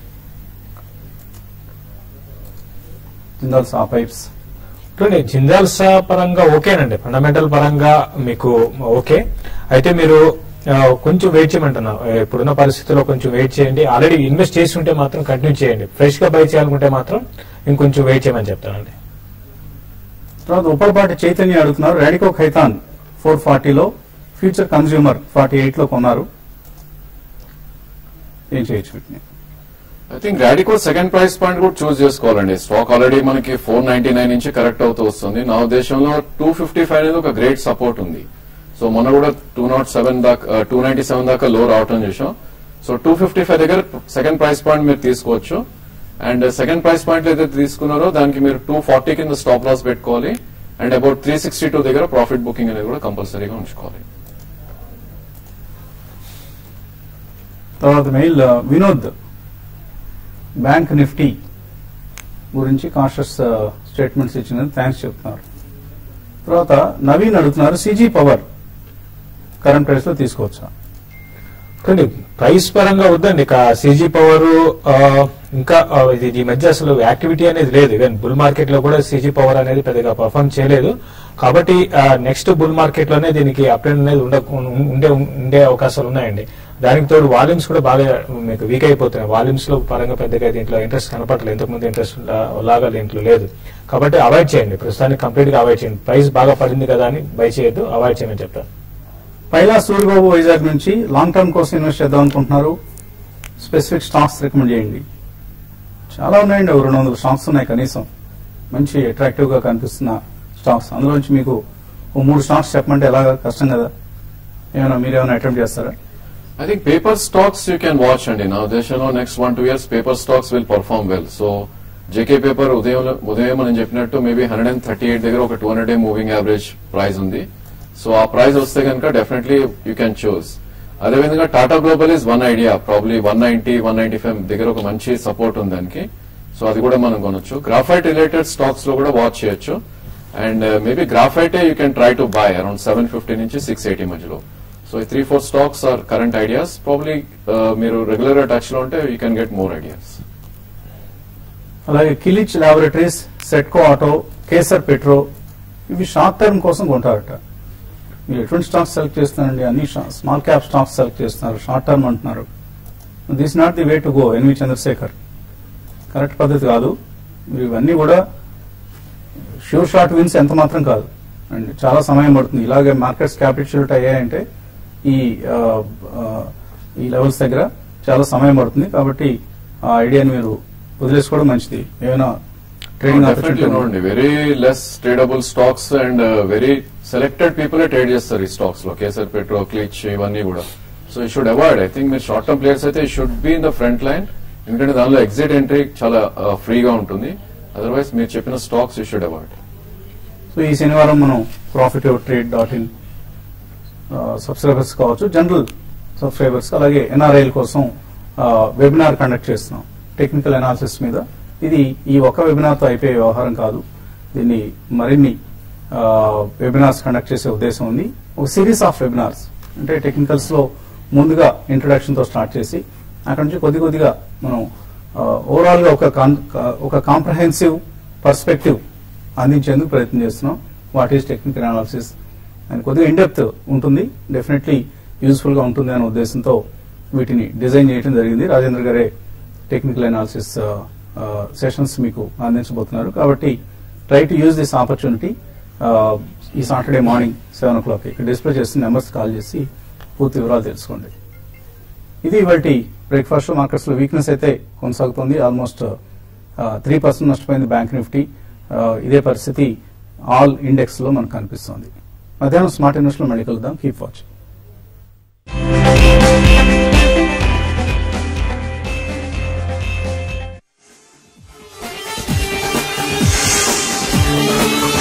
జిందాల్ సా పైప్స్ చూడండి జిందాల్స్ పరంగా ఓకేనండి ఫండమెంటల్ పరంగా మీకు ఓకే అయితే మీరు ఆ, కొంచెం వెయిట్ చేయమంటున్నా ఇప్పుడున్న పరిస్థితుల్లో కొంచెం వెయిట్ చేయండి ఆల్రెడీ ఇన్వెస్ట్ చేసి ఉంటే మాత్రం కంటిన్యూ చేయండి ఫ్రెష్ గా బై చేయాలనుకుంటే మాత్రం ఇంకొంచెం వెయిట్ చేయమని చెప్తానండి తర్వాత ఉప్పలపాటి చైతన్య అడుగుతున్నారు రాడికో ఖైతాన్ ఫోర్ ఫార్టీలో ఫ్యూచర్ కన్స్యూమర్ ఫార్టీ ఎయిట్ లో కొన్నారు ఏం చేయొచ్చు వీటిని I think Radico second price point కూడా చూస్ చేసుకోవాలండి స్టాక్ ఆల్రెడీ మనకి ఫోర్ నైన్టీ నైన్ నుంచి కరెక్ట్ అవుతూ వస్తుంది నా ఉద్దేశంలో టూ ఫిఫ్టీ ఫైవ్ అనేది ఒక గ్రేట్ సపోర్ట్ ఉంది సో మొన్న కూడా టూ నాట్ సెవెన్ దాకా టూ నైన్టీ సెవెన్ దాకా లో రావటం చూసాం సో టూ ఫిఫ్టీ ఫైవ్ దగ్గర సెకండ్ ప్రైస్ పాయింట్ మీరు తీసుకోవచ్చు అండ్ సెకండ్ ప్రైస్ పాయింట్ ఏదైతే తీసుకున్నారో దానికి మీరు టూ ఫార్టీ కింద స్టాప్ లాస్ పెట్టుకోవాలి and about three sixty two దగ్గర ప్రాఫిట్ బుకింగ్ అనేది కూడా కంపల్సరీగా ఉంచుకోవాలి తర్వాత మెయిల్ ఆ, వినోద్ బ్యాంక్ నిఫ్టీ గురించి కాన్షియస్ స్టేట్మెంట్స్ ఇచ్చినందుకు థ్యాంక్స్ చెప్తున్నారు తర్వాత నవీన్ అడుగుతున్నారు సిజీ పవర్ కరెంట్ ప్రైస్ లో తీసుకోవచ్చా చూడండి ప్రైస్ పరంగా వద్దండి ఇక సీజీ పవర్ ఇంకా ఆ, ఇది ఈ మధ్య అసలు యాక్టివిటీ అనేది లేదు ఈవెన్ బుల్ మార్కెట్ లో కూడా సీజీ పవర్ అనేది పెద్దగా పర్ఫామ్ చేయలేదు కాబట్టి నెక్స్ట్ బుల్ మార్కెట్ లోనే దీనికి అప్డేట్ అనేది ఉండ ఉండే ఉండే అవకాశాలు ఉన్నాయండి దానికి తోడు వాల్యూమ్స్ కూడా బాగా మీకు వీక్ అయిపోతున్నాయి వాల్యూమ్స్ లో పరంగా పెద్దగా దీంట్లో ఇంట్రెస్ట్ కనపడలేదు ఇంతకుముందు ఇంట్రెస్ట్ లాగా దీంట్లో లేదు కాబట్టి అవాయిడ్ చేయండి ప్రస్తుతానికి కంప్లీట్ గా అవాయిడ్ చేయండి ప్రైస్ బాగా పడింది కదా అని బై చేయొద్దు అవాయిడ్ చేయమని చెప్తాను పైలా సూర్యబాబు వైజాగ్ నుంచి లాంగ్ టర్మ్ కోసం ఇన్వెస్ట్ చేద్దాం అనుకుంటున్నారు స్పెసిఫిక్ స్టాక్స్ రికమెండ్ చేయండి చాలా ఉన్నాయండి ఓ రెండు వందల స్టాక్స్ ఉన్నాయి కనీసం మంచి అట్రాక్టివ్ గా కనిపిస్తున్న స్టాక్స్ అందులోంచి మీకు ఓ మూడు స్టాక్స్ చెప్పమంటే ఎలాగా కష్టం కదా ఏమైనా మీరేమైనా అటెంప్ట్ చేస్తారా I think paper stocks you can watch and in ఉద్దేశంలో next one two years paper stocks will perform well so JK paper ఉదయం ఉదయం మనం చెప్పినట్టు maybe hundred and thirty eight దగ్గర ఒక two hundred day moving average price ఉంది సో ఆ ప్రైస్ వస్తే కనుక డెఫినెట్లీ యూ క్యాన్ చూస్ అదేవిధంగా Tata global is one idea probably one ninety one ninety five దగ్గర ఒక మంచి సపోర్ట్ ఉంది దానికి సో అది కూడా మనం కొనొచ్చు గ్రాఫైట్ రిలేటెడ్ స్టాక్స్ లో కూడా వాచ్ చేయొచ్చు and maybe graphite you can try to buy around seven fifty నుంచి సిక్స్ ఎయిటీ మధ్యలో సో ఈ three four stocks are current ideas probably మీరు రెగ్యులర్ గా టచ్ లో ఉంటే you can get more ideas అలాగే Kilitch laboratories Setco auto Kesar petro ఇవి షార్ట్ టర్మ్ కోసం కొంటారట మీరు ఎటువంటి స్టాక్స్ సెలెక్ట్ చేస్తున్నారండి అన్ని స్మాల్ క్యాప్ స్టాక్స్ సెలెక్ట్ చేస్తున్నారు షార్ట్ టర్మ్ అంటున్నారు this not the way to go NV Chandrasekhar correct పద్ధతి కాదు మీరు ఇవన్నీ కూడా షూర్ షార్ట్ విన్స్ ఎంత మాత్రం కాదు అండ్ చాలా సమయం పడుతుంది ఇలాగే మార్కెట్స్ క్యాపిటల్ అయ్యాయంటే ఈ ఆ, ఆ, ఈ లెవెల్స్ దగ్గర చాలా సమయం పడుతుంది కాబట్టి ఆ ఐడియాని మీరు వదిలేసుకోవడం మంచిది ఏమైనా ట్రేడింగ్ డెఫినెట్లీ చూడండి very less tradable stocks and very selected people trade చేస్తారు ఈ స్టాక్స్ లో కేసర్ పెట్రో క్లిచ్ ఇవన్నీ కూడా సో ఈ షుడ్ అవాయిడ్ ఐ థింక్ మీరు షార్ట్ టర్మ్ ప్లేయర్స్ అయితే should be in the front line ఎందుకంటే దానిలో ఎగ్జిట్ ఎంట్రీ చాలా ఫ్రీగా ఉంటుంది అదర్వైజ్ మీరు చెప్పిన stocks you should avoid so ఈ శనివారం మనం profit trade dot in subscribers కావచ్చు జనరల్ సబ్స్క్రైబర్స్ అలాగే ఎన్ఆర్ఐల కోసం వెబినార్ కండక్ట్ చేస్తున్నాం టెక్నికల్ అనాలిసిస్ మీద ఇది ఈ ఒక్క వెబినార్తో అయిపోయే వ్యవహారం కాదు దీన్ని మరిన్ని వెబినార్స్ కండక్ట్ చేసే ఉద్దేశం ఉంది ఒక సిరీస్ ఆఫ్ వెబినార్స్ అంటే టెక్నికల్స్ లో ముందుగా ఇంట్రడక్షన్ తో స్టార్ట్ చేసి అక్కడ నుంచి కొద్ది కొద్దిగా మనం ఓవరాల్ గా ఒక కాన్- ఒక కాంప్రహెన్సివ్ పర్స్పెక్టివ్ అందించేందుకు ప్రయత్నం చేస్తున్నాం వాట్ ఈస్ టెక్నికల్ అనాలిసిస్ అని కొద్దిగా ఇండెప్త్ ఉంటుంది డెఫినెట్లీ యూస్ఫుల్ గా ఉంటుంది అనే ఉద్దేశంతో వీటిని డిజైన్ చేయడం జరిగింది రాజేంద్ర గారే టెక్నికల్ అనాలిసిస్ సెషన్స్ మీకు అందించబోతున్నారు కాబట్టి try to use this opportunity ఈ Saturday morning seven o'clock ఇక్కడ డిస్ప్లే చేసిన నెంబర్స్ కాల్ చేసి పూర్తి వివరాలు తెలుసుకోండి ఇది ఇవాళ బ్రేక్ఫాస్ట్ మార్కెట్స్ లో వీక్నెస్ అయితే కొనసాగుతోంది ఆల్మోస్ట్ త్రీ పర్సెంట్ నష్టపోయింది బ్యాంక్ నిఫ్టీ ఆ, ఇదే పరిస్థితి ఆల్ ఇండెక్స్ లో మనకు కనిపిస్తోంది మధ్యాహ్నం స్మార్ట్ ఇన్వెస్ట్ లో మళ్ళీ కలుద్దాం కీప్ వాచింగ్ Thank